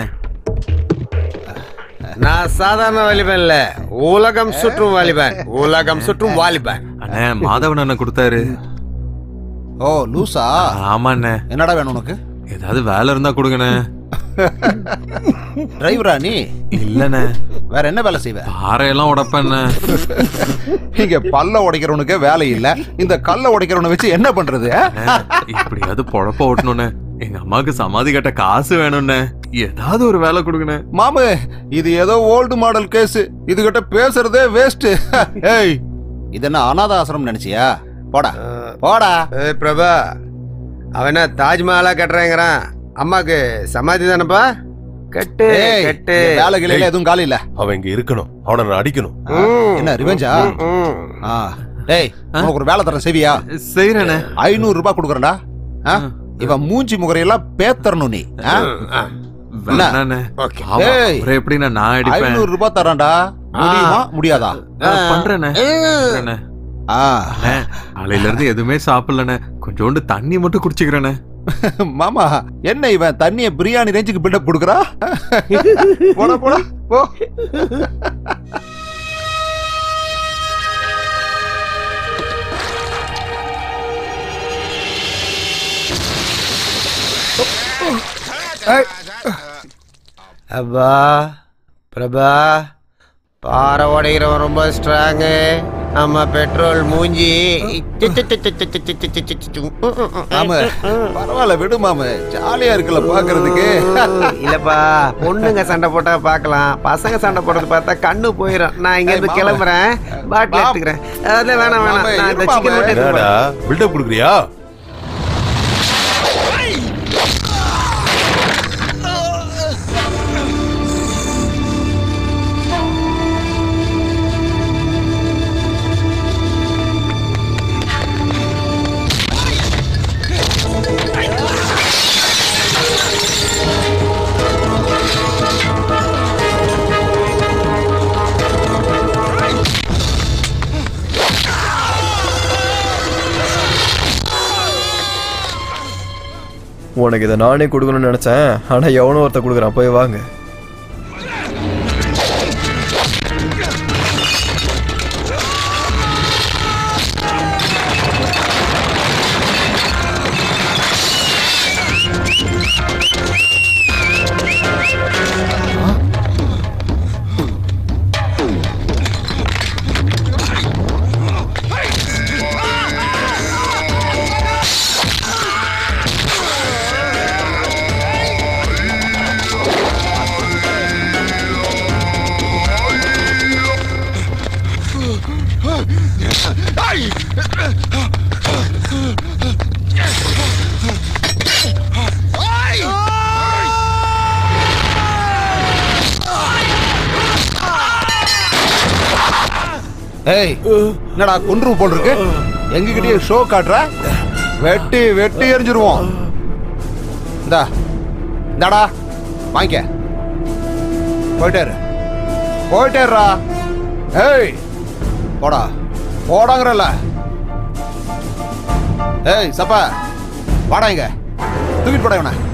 நான் சாதாரண வாலிபன் இல்ல உலகம் சுற்றும் வாலிபன் உலகம் சுற்றும் வாலிபன் அண்ணே மாதவன் அண்ணன் கொடுத்தாரு ஓ லூசா ஆமா அண்ணே என்னடா வேணும் உனக்கு ஏதாவது வேலை இருந்தா கொடுங்கண்ணே டிரைவரா நீ இல்லண்ணே வேற என்ன வேலை செய்வ பாறையெல்லாம் உடப்பண்ணே இங்க பல்ல உடைக்கிறவனுக்கு வேலை இல்ல இந்த கல்ல உடைக்கிறவனை வச்சு என்ன பண்றது ஆ? இப்படியாவது பொழப்ப ஓட்டணும்ண்ணே எங்க அம்மாவுக்கு சமாதி கட்ட காசு வேணும்ண்ணே ஏதாவது ஒரு வேலை கொடுங்கண்ணே மாமு இது ஏதோ ஓல்டு மாடல் கேஸ் இதுகிட்ட பேசுறதே வேஸ்ட் ஏய் இது என்ன அனாத ஆசிரமம் நினைச்சியா போடா போடா ஏய் பிரபா அவன் என்ன தாஜ்மஹாலா கட்டுறேங்கிறான் அம்மாக்கு சமாதி தானப்பா கட்டு ஏய், கட்டு இங்க வேலை கிளையில எதுவும் காலி இல்ல அவன் இங்க இருக்கணும் அவனை நான் அடிக்கணும் என்ன ரிவெஞ்சா ஆ டேய் உனக்கு ஒரு வேலை தரேன் செவியா செய்யறேனே ஐநூறு ரூபாய் கொடுக்குறேன்டா ஆ? இவன் மூஞ்சி முகரையெல்லாம் பேத்தரணும் நீ ஆ? என்ன? வேணாண்ணே ஆமா, ஏய், அப்புறம் எப்படிண்ணே நான் அடிப்பேன் ஐநூறு ரூபாய் தரேன்டா முடியுமா முடியாதா ஆ, பண்றேண்ணே பண்றேண்ணே. ஆ அண்ணே, காலையில இருந்து எதுவுமே சாப்பிடலண்ணே கொஞ்சோண்டு தண்ணி மட்டும் குடிச்சுக்கிறேண்ணே மாமா என்ன இவன் தண்ணிய பிரியாணி ரேஞ்சுக்கு பில்டப் கொடுக்குறா போடா போடா போ அப்பா பிரபா பாறை உடைகிறவன் ரொம்ப ஸ்ட்ராங்கு ஆமா பெட்ரோல் மூஞ்சி மாமு பரவாயில்ல விடு மாமு ஜாலியா இருக்குல்ல பாக்குறதுக்கு இல்லப்பா பொண்ணுங்க சண்டை போட்டா பார்க்கலாம் பசங்க சண்டை போடுறது பார்த்தா கண்ணு போயிடும் நான் இங்க இருந்து கிளம்புறேன் பாட்டில் எடுத்துக்கிறேன் அதெல்லாம் வேணாம் வேணாம் நான் இந்த சிக்கன் மட்டும் எடுத்துட்டு என்னடா பில்டப் கொடுக்குறியா உனக்கு இதை நானே கொடுக்கணும்னு நினைச்சேன் ஆனா எவனோ ஒருத்த கொடுக்குறான் போய் வாங்க ஏய் என்னடா கொன்று போல் இருக்கு எங்ககிட்டயே ஷோ காட்டுற வெட்டி வெட்டி எரிஞ்சிருவோம் இந்தா இந்தாடா வாங்கிக்க போயிட்டாரு போயிட்டாருடா ஏய் போடா போடாங்கிறல்ல ஏய் சப்பா வாடா இங்க தூக்கிட்டு போடா இவனை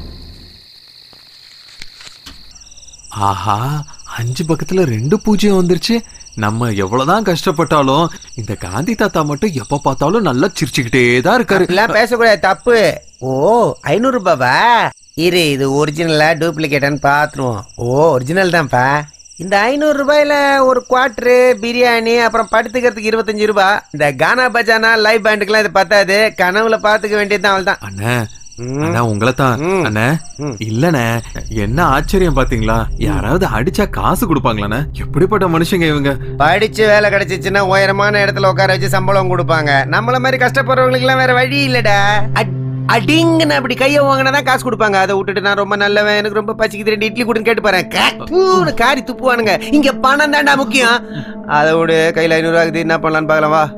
ஆஹா அஞ்சு பக்கத்துல ரெண்டு பூஜ்ஜியம் வந்துருச்சு நம்ம எவ்வளவுதான் கஷ்டப்பட்டாலும் இந்த காந்தி தாத்தா மட்டும் எப்ப பார்த்தாலும் நல்லா சிரிச்சுக்கிட்டே தான் இருக்காரு அப்படிலாம் பேசக்கூடாது தப்பு ஓ ஐநூறு ரூபாவா இரு இது ஒரிஜினலா டூப்ளிகேட்டான்னு பார்த்துருவோம் ஓ ஒரிஜினல் தான்ப்பா இந்த ஐநூறு ரூபாயில ஒரு குவார்டரு பிரியாணி அப்புறம் படுத்துக்கிறதுக்கு இருபத்தஞ்சு ரூபாய் இந்த கானா பஜானா லைவ் பேண்டுக்கெல்லாம் இது பத்தாது கனவுல பாத்துக்க வேண்டியதுதான் அவள் தான் அண்ணே அண்ணா உங்களை தான் அண்ணே இல்லண்ணே என்ன ஆச்சரியம் பாத்தீங்களா யாராவது அடிச்சா காசு கொடுப்பாங்களாண்ணே எப்படிப்பட்ட மனுஷங்க இவங்க படிச்சு வேலை கிடைச்சிச்சுன்னா உயரமான இடத்துல உட்கார வச்சு சம்பளம் கொடுப்பாங்க நம்மள மாதிரி கஷ்டப்படுறவங்களுக்கு எல்லாம் வேற வழி இல்லடா அட்- அடிங்கன்னு அப்படி கையை வாங்கினாதான் காசு கொடுப்பாங்க அதை விட்டுட்டு நான் ரொம்ப நல்லவன் எனக்கு ரொம்ப பசிக்குது ரெண்டு இட்லி கொடுன்னு கேட்டு பாறேன் கூன்னு காரி துப்புவானுங்க இங்க பணம் தான்டா முக்கியம் அதை விடு கையில ஐநூறு ஆகுது என்ன பண்ணலான்னு பார்க்கலாம் வா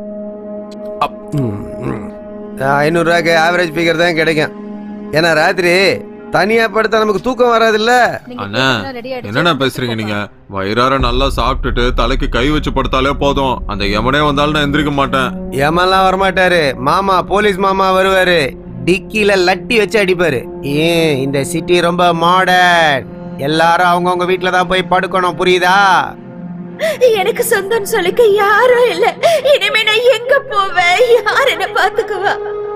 ஐநூறு ரூபாய்க்கு ஆவரேஜ் ஃபிகர் தான் கிடைக்கும் ஏன்னா ராத்திரி தனியா படுத்தா நமக்கு தூக்கம் வராதுல்ல அண்ணா என்னண்ணா பேசுறீங்க நீங்க வயிறார நல்லா சாப்பிட்டுட்டு தலைக்கு கை வச்சு படுத்தாலே போதும் அந்த யமனே வந்தாலும் நான் எந்திரிக்க மாட்டேன் ஏமாலாம் வரமாட்டாரு மாமா போலீஸ் மாமா வருவாரு டிக்கில லட்டி வச்சு அடிப்பாரு ஏன் இந்த சிட்டி ரொம்ப மாடர்ன் எல்லாரும் அவங்கவங்க வீட்ல தான் போய் படுக்கணும் புரியுதா எனக்கு சொந்தம் சொல்லிக்க யாரும் இல்ல இனிமே நான் எங்க போவேன் யார் என்ன பாத்துக்குவா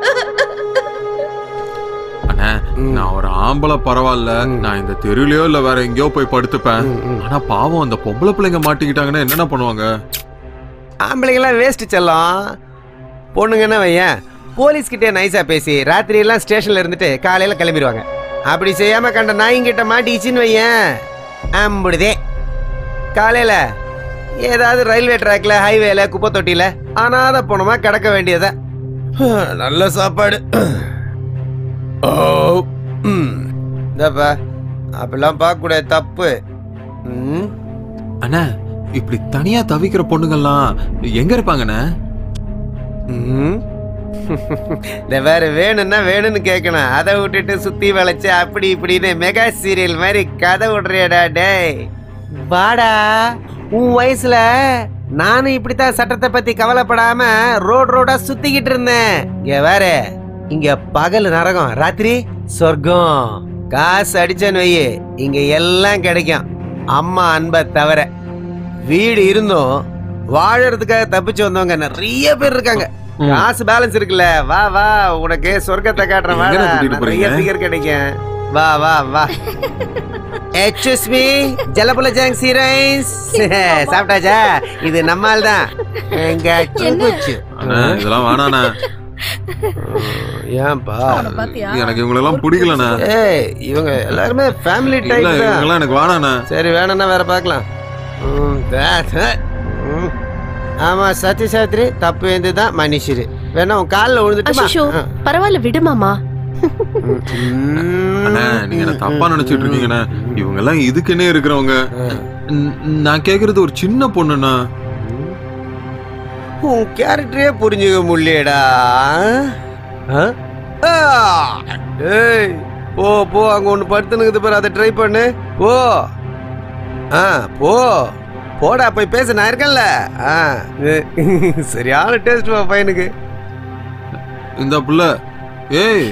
அண்ணா நான் ஒரு ஆம்பளை பரவாயில்ல நான் இந்த தெருவுலயோ இல்ல வேற எங்கேயோ போய் படுத்துப்பேன் ஆனா பாவம் அந்த பொம்பளை பிள்ளைங்க மாட்டிக்கிட்டாங்கன்னா என்னென்ன பண்ணுவாங்க ஆம்பளைங்கெல்லாம் வேஸ்ட் செல்லம் பொண்ணுங்கன்னா வையன் போலீஸ் கிட்டே நைஸா பேசி ராத்திரி எல்லாம் ஸ்டேஷன்ல இருந்துட்டு காலையில கிளம்பிடுவாங்க அப்படி செய்யாம கண்ட நாய்ங்கிட்ட மாட்டிச்சுன்னு வையன் அம்புடுதே காலையில ஏதாவது ரயில்வே ட்ராக்ல ஹைவேல குப்பை தொட்டியில அனாத போனோமா கிடக்க வேண்டியத நல்ல சாப்பாடு ஓ ம். இந்தாப்பா அப்படிலாம் பார்க்க கூடாது தப்பு ம் அண்ணா இப்படி தனியா தவிக்கிற பொண்ணுங்கள்லாம் எங்க இருப்பாங்கண்ணே ம். இந்த வேற வேணும்னா வேணும்னு கேட்கணும் அதை விட்டுட்டு சுத்தி வளைச்சு அப்படி இப்படின்னு மெகா சீரியல் மாதிரி கதை விடுறியடா டேய் வாடா உன் வயசுல நானும் இப்படித்தான் சட்டத்தை பத்தி கவலைப்படாம ரோட் ரோடா சுத்திக்கிட்டு இருந்தேன் இங்க வேற இங்க பகல் நரகம் ராத்திரி சொர்க்கம் காசு அடிச்சேன்னு வையே இங்க எல்லாம் கிடைக்கும் அம்மா அன்பை தவிர வீடு இருந்தும் வாழறதுக்காக தப்பிச்சு வந்தவங்க நிறைய பேர் இருக்காங்க ம். காசு பேலன்ஸ் இருக்குல்ல வா வா உனக்கு சொர்க்கத்தை காட்டுறேன் எங்கடா வாடா கூட்டிட்டு நிறைய போறீங்க? ஃபிகர் கிடைக்கும் வா வா வா எக்ஸ்கூஸ் மீ ஜலபுல ஜாங் சீரைஸ் சாப்பிட்டாச்சா இது நம்மால் தான் எங்க சுங்குச்சு அண்ணா இதெல்லாம் வேணாண்ணா ஏன்பா எனக்கு இவங்களெல்லாம் பிடிக்கலண்ணா ஏய் இவங்க எல்லாருமே ஃபேமிலி இல்ல டைப் தான் இவங்கெல்லாம் எனக்கு வேணாண்ணா சரி வேணும்னா வேற பார்க்கலாம் ம், தே- தே. ம். ஆமா சத்ய சாத்ரி தப்பு வந்து தான் மனுஷரு வேணா உன் காலில் விழுந்துட்டுமா அஷிஷோ பரவாயில்ல விடு மாமா அண்ணா நீங்க என்ன தப்பா நினைச்சிட்டு இருக்கீங்கண்ணா இவங்க எல்லாம் இதுக்குன்னே இருக்கிறவங்க ந- நான் கேக்குறது ஒரு சின்ன பொண்ணுண்ணா உன் கேரக்டரே புரிஞ்சுக்க முடியலடா ஆ? ஆ! ஏய் போ போ அங்க ஒன்று படுத்துனுக்குது பாரு அதை ட்ரை பண்ணு போ ஆ போ போடா போய் பேச நான் இருக்கேன்ல ஆ சரியான டேஸ்ட் பையனுக்கு இந்த புள்ள ஏய்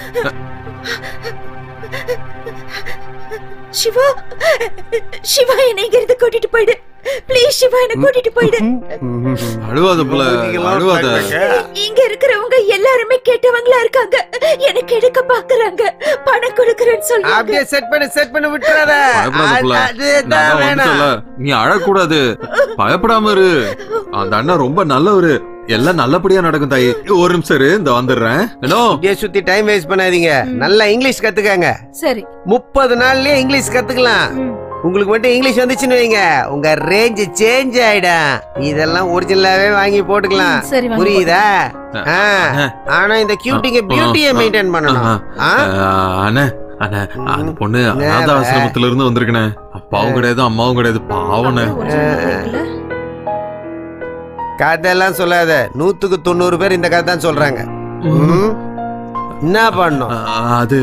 சிவா சிவா என்னை இங்க இருந்து கூட்டிட்டு போயிடு ப்ளீஸ் சிவா என்ன கூட்டிட்டு போயிடு அழுவாத புள்ள அழுவாத இங்க இருக்கிறவங்க எல்லாருமே கெட்டவங்களா இருக்காங்க எனக்கு எடுக்க பாக்குறாங்க பணம் கொடுக்கறேன்னு சொல்றாங்க அப்படியே செட் பண்ணி செட் பண்ணி விட்டுறாத பயப்படாத புள்ள அது- நான் அதுதான் தான் வேணாம் வந்துட்டேன்ல. நீ அழக்கூடாது பயப்படாம இரு அந்த அண்ணன் ரொம்ப நல்லவரு எல்லாம் நல்லபடியா நடக்கும் தாயி ஒரு நிமிஷம் இரு இந்த வந்துடுறேன் ஹலோ அப்படியே சுத்தி டைம் வேஸ்ட் பண்ணாதீங்க நல்லா இங்கிலீஷ் கத்துக்கங்க சரி முப்பது நாள்லயே இங்கிலீஷ் கத்துக்கலாம் உங்களுக்கு மட்டும் இங்கிலீஷ் வந்துச்சுன்னு வைங்க உங்க ரேஞ்ச் சேஞ்ச் ஆயிடும் இதெல்லாம் ஒரிஜினலாவே வாங்கி போட்டுக்கலாம் ம், சரி, வாங்கி புரியுதா ஆ, ஆனா இந்த கியூட்டிங்க பியூட்டியை மெயின்டைன் பண்ணணும் ஆ? அண்ணே அண்ணே அந்த பொண்ணு அநாத ஆசிரமத்துல இருந்து வந்திருக்கனே அப்பாவும் கிடையாது அம்மாவும் கிடையாது பாவனே கதையெல்லாம் சொல்லாத நூத்துக்கு தொண்ணூறு பேர் இந்த கதை தான் சொல்றாங்க ம்? என்ன பண்ணும் அது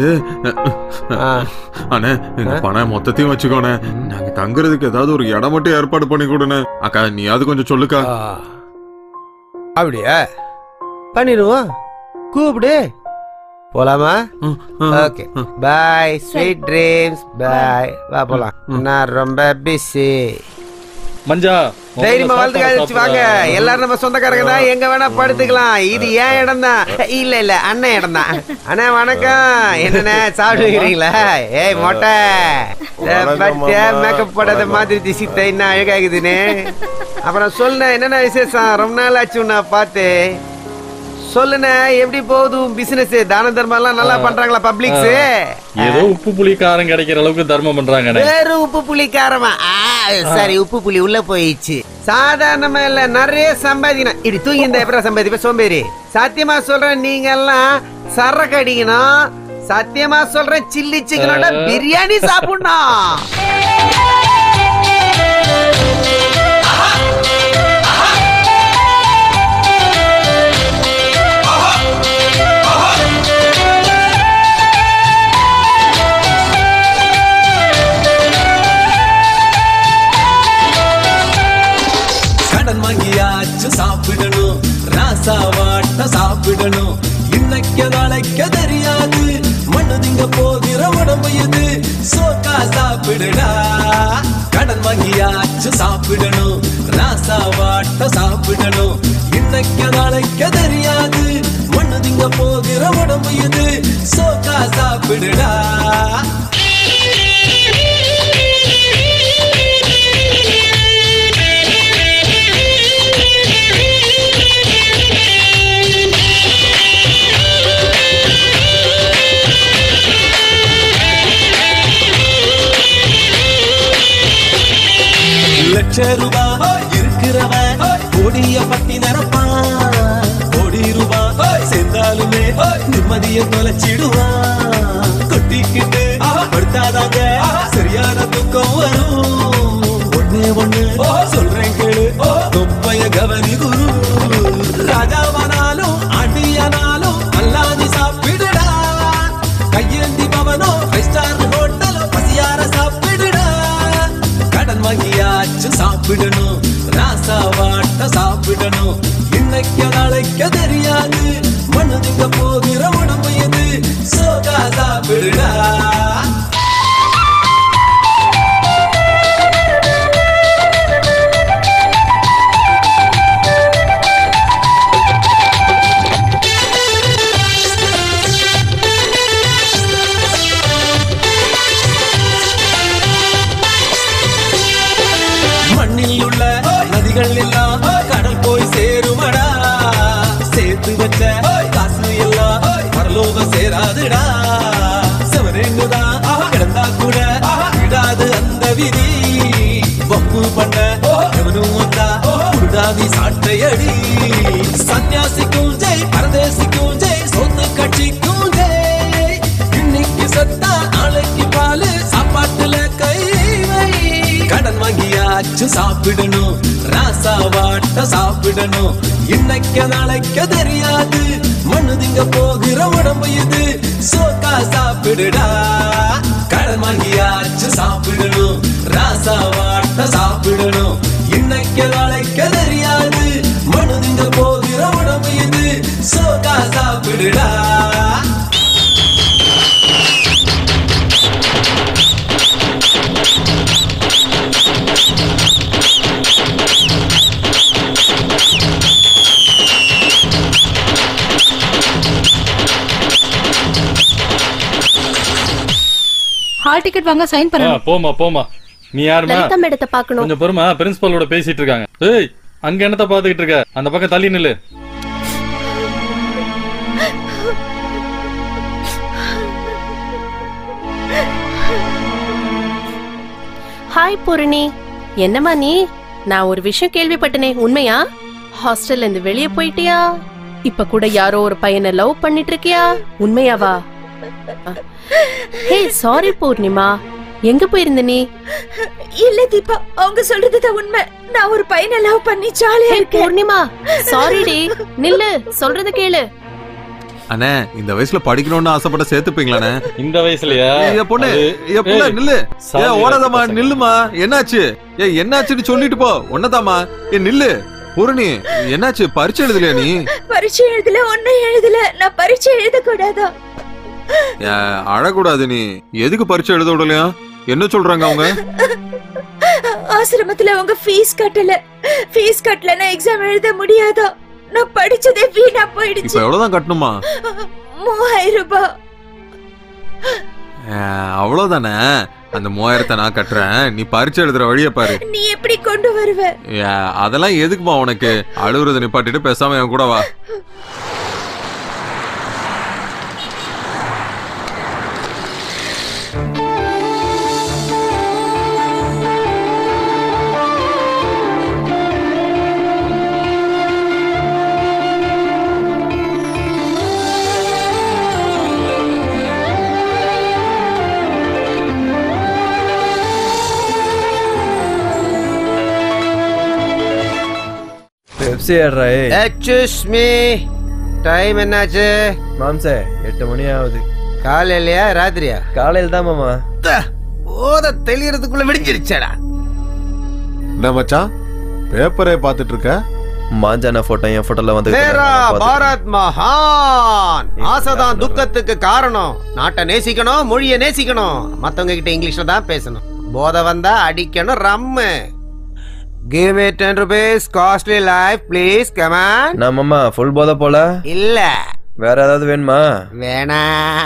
அண்ணே இந்த பணம் மொத்தத்தையும் வச்சுக்கோண்ணே நாங்க தங்குறதுக்கு ஏதாவது ஒரு இடம் மட்டும் ஏற்பாடு பண்ணி கொடுண்ணே அக்கா நீ அது கொஞ்சம் சொல்லுக்கா அப்படியா பண்ணிடுவோம் கூப்பிடு போலாமா okay bye sweet dreams bye வா போலாம் நான் ரொம்ப பிஸி மஞ்சா தைரியமா வாழ்த்து கழிச்சு வாங்க எல்லாரும் நம்ம சொந்தக்காரங்க தான் எங்க வேணா படுத்துக்கலாம் இது ஏன் இடம் தான் இல்ல இல்ல அண்ணன் இடம் தான் அண்ணா வணக்கம் என்னண்ணே சாப்பிடுகிறீங்களா ஏய் மொட்டை மேக்கப் போடாத மாதிரி திசித்த என்ன அழகாகுதுன்னு அப்புறம் சொல்லுண்ணே என்னென்ன விசேஷம் ரொம்ப நாள் ஆச்சு உன்னை பார்த்து சொல்லுண்ணே எப்படி போகுது பிசினஸ் தான தர்மம் எல்லாம் நல்லா பண்றாங்களா பப்ளிக்ஸ் ஏதோ உப்பு புளி காரம் கிடைக்கிற அளவுக்கு தர்மம் பண்றாங்கண்ணே வெறும் உப்பு புளி காரமா ஆ, சரி உப்பு புளி உள்ள போயிடுச்சு சாதாரணமா இல்ல நிறைய சம்பாதிக்கணும் இடி தூங்கி இந்த எப்பறம் சம்பாதிப்ப சோம்பேறி சத்தியமா சொல்றேன் நீங்க எல்லாம் சரக்கு அடிக்கணும் சத்தியமா சொல்றேன் சில்லி சிக்கனோட பிரியாணி சாப்பிடணும் கடன் வாங்கியாச்சும் சாப்பிடணும் ராசா வாட்ட சாப்பிடணும் இன்னைக்கு நாளைக்கு தெரியாது மண்ணு திங்க போகிற உடம்பு இது சோக்கா சாப்பிடுடா கடன் வாங்கியாச்சும் சாப்பிடணும் ராசா வாட்ட சாப்பிடணும் இன்னைக்கு நாளைக்கு தெரியாது மண்ணு திங்க போகிற உடம்பு இது சோக்கா சாப்பிடுடா லட்ச ரூபாய் இருக்கிறவன் கோடிய பத்தி நிரப்பான் கோடி ரூபாய் சேர்ந்தாலுமே நிம்மதிய தொலைச்சிடுவான் கொட்டிக்கிட்டு படுத்தாதாங்க சரியான தூக்கம் வரும் ஒண்ணே ஒண்ணு சொல்றேன் கேளு தொப்பைய கவனி குரு ராஜாவானாலும் ஆண்டியானாலும் அல்லாதி சாப்பிடுடா கையேந்தி பவனோ ஃபைவ் ஸ்டார் ஹோட்டலோ பசியார சாப்பிடுடா கடன் வாங்கியாச்சும் சாப்பிடணும் ராசா வாட்ட சாப்பிடணும் இன்னைக்கு நாளைக்கு தெரியாது மண்ணு திங்க போகிற உடம்பு எது சோகா சாப்பிடுடா சாதி சாட்டையடி சன்னியாசிக்கும் ஜெய் பரதேசிக்கும் ஜெய் சொத்து கட்சிக்கும் ஜெய் இன்னைக்கு சத்தா நாளைக்கு பாலு சாப்பாட்டுல கை வை கடன் வாங்கியாச்சு சாப்பிடணும் ராசா வாட்ட சாப்பிடணும் இன்னைக்கு நாளைக்கு தெரியாது மண்ணு திங்க போகிற உடம்பு இது சோக்கா சாப்பிடுடா கடன் வாங்கியாச்சு சாப்பிடணும் ராசா வாட்ட சாப்பிடணும் இன்னைக்கு நாளைக்கு தெரியாது மண்ணு திங்க போகிற உடம்பு இது சோக்கா சாப்பிடுடா ஹால் டிக்கெட் வாங்க சைன் ஆ, பண்ணணும் போமா போமா நீ யாருமா லலிதா மேடத்தை பார்க்கணும் கொஞ்சம் பொறுமா பிரின்சிபலோட பேசிட்டு இருக்காங்க ஏய் அங்க என்னத்த பாத்துக்கிட்டு இருக்க அந்த பக்கம் தள்ளி நில்லு ஹாய் பூரணி என்னம்மா நீ நான் ஒரு விஷயம் கேள்விப்பட்டனே உண்மையா ஹாஸ்டல்ல இருந்து வெளிய போயிட்டியா இப்ப கூட யாரோ ஒரு பையனை லவ் பண்ணிட்டு இருக்கியா உண்மையாவா ஹே சாரி பூர்ணிமா எங்க போயிருந்த நீ இல்ல தீபா அவங்க சொல்றதுதான் உண்மை நான் ஒரு பையனை லவ் பண்ணி ஜாலியா ஹே இருக்கேன் பூர்ணிமா சாரி டி நில்லு சொல்றத கேளு அண்ணே இந்த வயசுல படிக்கணும்னு ஆசைப்பட்ட சேர்த்துப்பீங்களாண்ணே இந்த வயசுலயா ஏ பொண்ணு அது- ஏ புள்ள ஏய், நில்லு ஏ சாரி, ஓடாதம்மா பசங்க. நில்லுமா என்னாச்சு ஏ என்னாச்சுன்னு சொல்லிட்டு போ ஒன்னதாம்மா ஏ நில்லு பூரணி என்னாச்சு பரிச்சை எழுதலையா நீ பரீட்சை எழுதல ஒன்னும் எழுதல நான் பரீட்சை எழுத கூடாதா ஏ, அழக்கூடாது நீ எதுக்கு பரிச்சை எழுத விடலையா என்ன சொல்றாங்க அவங்க ஆசிரமத்துல அவங்க ஃபீஸ் கட்டல ஃபீஸ் கட்டலன்னா எக்ஸாம் எழுத முடியாதா நான் படிச்சதே வீணா இப்ப போயிடுச்சு எவ்வளவுதான் கட்டணுமா மூவாயிரம் ரூபாய் ஏ, அவ்வளவுதானே அந்த மூவாயிரத்தை நான் கட்டுறேன் நீ பரிச்சை எழுதுற வழியை பாரு நீ எப்படி கொண்டு வருவ ஏ, அதெல்லாம் எதுக்குமா உனக்கு அழுகுறத நிப்பாட்டிட்டு பேசாம என் கூட வா பெப்சி ஆடுறா ஏய் எக்ஸ்கூஸ் மீ டைம் என்னாச்சு மாம்சே எட்டு மணி ஆகுது காலையிலயா ராத்திரியா காலையில் தான் மாமா போத தெளியறதுக்குள்ள விடிஞ்சிருச்சடா என்ன மச்சான் பேப்பரே பார்த்துட்டு இருக்க மாஞ்சான போட்டோ என் போட்டோல வந்து மேரா பாரத் மகான் ஆசைதான் துக்கத்துக்கு காரணம் நாட்டை நேசிக்கணும் மொழியை நேசிக்கணும் மத்தவங்க கிட்ட இங்கிலீஷ்ல தான் பேசணும் போதை வந்தா அடிக்கணும் rum give me ten rupees costly life please come on நான் மாமா ஃபுல் போதை போல இல்ல வேற ஏதாவது வேணுமா வேணா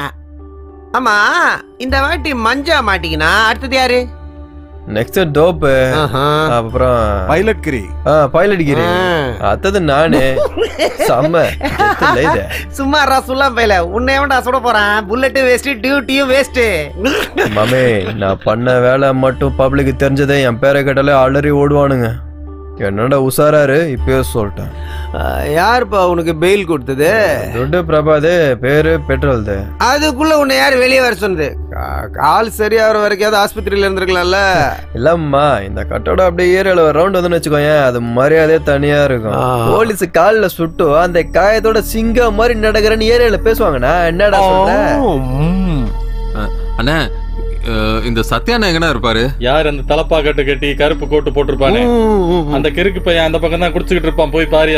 ஆமா இந்த வாட்டி மஞ்சா மாட்டிக்கினா அடுத்தது யாரு நெக்ஸ்ட் டோப்பு அப்புறம் பைலட் கிரி ஆ பைலட் கிரி அத்தது நானு செம்ம எத்தனை இது? சும்மா ரசுல்லா பையல உன்னை எவன்டா சுட போறான் புல்லட்டு வேஸ்ட் டியூட்டியும் வேஸ்ட் மாமே நான் பண்ண வேலை மட்டும் பப்ளிக்கு தெரிஞ்சதே என் பேரை கேட்டாலே அலறி ஓடுவானுங்க என்னடா உசாராரு இப்பயே சொல்லிட்டேன் யாருப்பா உனக்கு பெயில் கொடுத்தது துட்டு பிரபாது பேரு பெட்ரோல் அதுக்குள்ள உன்னை யார் வெளியே வர சொன்னது கா- கால் சரியாகிற வரைக்கும் ஆஸ்பத்திரியில இருந்திருக்கலாம்ல இல்லம்மா இந்த கட்டோட அப்படியே ஏரியால ஒரு ரவுண்ட் வந்து வச்சுக்கோயேன் அது மரியாதையே தனியா இருக்கும் போலீஸ் கால்ல சுட்டு அந்த காயத்தோட சிங்கம் மாதிரி நடக்கிறேன்னு ஏரியால பேசுவாங்கண்ணா என்னடா சொல்ற அண்ணா அஹ், இந்த சத்யாண்ணா எங்கண்ணா இருப்பாரு யார் அந்த தலப்பா கட்டு கட்டி கருப்பு கோட்டு போட்டிருப்பானே அந்த கிறுக்கு பையன் அந்த பக்கம் தான் குடிச்சுக்கிட்டு இருப்பான் போய் பாரியா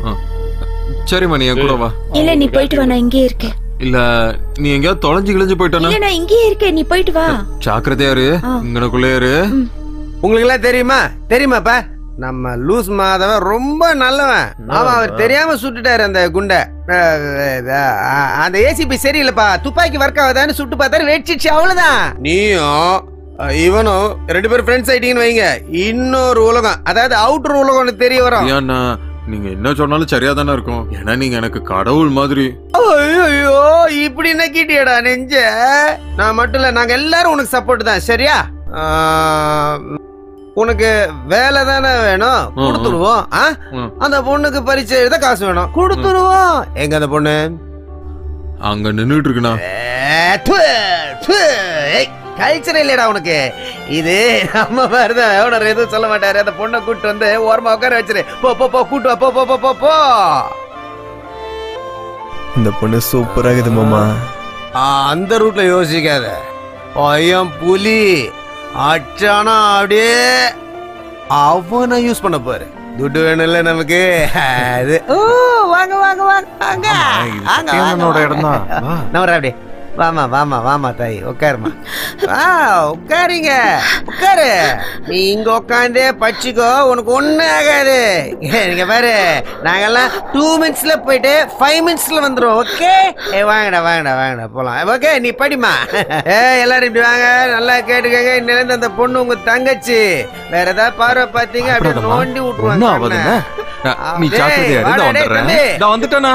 சரிம்மா நீ என் கூட வா இல்ல நீ போயிட்டு வா நான் இங்கே இருக்கேன் இல்ல நீ எங்கேயாவது தொலைஞ்சு கிழிஞ்சு போயிட்டானா இல்ல நான் இங்கேயே இருக்கேன் நீ போயிட்டு வா ஜாக்கிரதையா இரு இங்கனக்குள்ளே இரு உங்களுக்கு எல்லாம் தெரியுமா தெரியுமாப்பா நம்ம லூஸ் மாதவன் ரொம்ப நல்லவன் ஆமா அவர் தெரியாம சுட்டுட்டாரு அந்த குண்டை அஹ், அஹ், அந்த ஏசிபி சரியில்லைப்பா துப்பாக்கி ஒர்க் ஆகுதான்னு சுட்டு பார்த்தாரு வெடிச்சிச்சு அவ்வளவுதான் நீயும் அஹ், இவனும் ரெண்டு பேரும் ஃப்ரெண்ட்ஸ் ஆயிட்டீங்கன்னு வைங்க இன்னொரு உலகம் அதாவது அவுட்டர் உலகம்னு தெரிய வரும் ஐயாண்ணா நீங்க என்ன சொன்னாலும் சரியா தானே இருக்கும் ஏன்னா நீங்க எனக்கு கடவுள் மாதிரி ஐயோ இப்படி நக்கிட்டியடா நெஞ்ச நான் மட்டும் இல்ல நாங்க எல்லாரும் உனக்கு சப்போர்ட் தான் சரியா ஆ, உனக்கு வேலை தானே வேணும் ம். கொடுத்துருவோம் ஆ? ம். அந்த பொண்ணுக்கு பரீட்சை எழுத காசு வேணும் கொடுத்துருவோம் எங்க அந்த பொண்ணு அங்க நின்னுட்டு இருக்குண்ணா கல்ச்சர் இல்லையடா உனக்கு இது நம்ம மாதிரிதான் எவ்வளோ எதுவும் சொல்ல மாட்டாரு அந்த பொண்ணை கூட்டு வந்து ஓரமா உட்கார வச்சிரு போ போ போ கூட்டு வா போ போ போ போ போ இந்த பொண்ணு சூப்பரா இருக்குது மாமா ஆ, அந்த ரூட்ல யோசிக்காத பையன் புலி அச்சானா அப்படியே அவனை யூஸ் பண்ண போரு துட்டு வேணும்ல நமக்கு அது ஓ வாங்க வாங்க வாங்க வாங்க வாங்க, வாங்க, என்னோட வாங்க. இடம் தான் நான் வரேன் அப்படியே வாமா வாமா வாமா தாய் உட்காருமா ஆ உட்காருங்க உட்காரு நீ இங்க உட்காந்தே பச்சிக்கோ உனக்கு ஒண்ணும் ஆகாது நீங்க பாரு நாங்கெல்லாம் டூ மினிட்ஸ்ல போயிட்டு ஃபைவ் மினிட்ஸ்ல வந்துரும் ஓகே ஏ வாங்கடா வாங்கடா வாங்கடா போலாம் ஓகே நீ படிமா ஏ எல்லாரும் இப்படி வாங்க நல்லா கேட்டுக்கங்க இன்னில இருந்து அந்த பொண்ணு உங்க தங்கச்சி வேற ஏதாவது பார்வை பார்த்தீங்க அப்படியே நோண்டி ஒன்னும் ஆகாதுண்ணே விட்டுருவாங்க அஹ், நீ டேய், ஜாக்கிரதையா இரு, வாடா, நான் டேய், வந்துடுறேன் தம்பி. நான் வந்துட்டேனா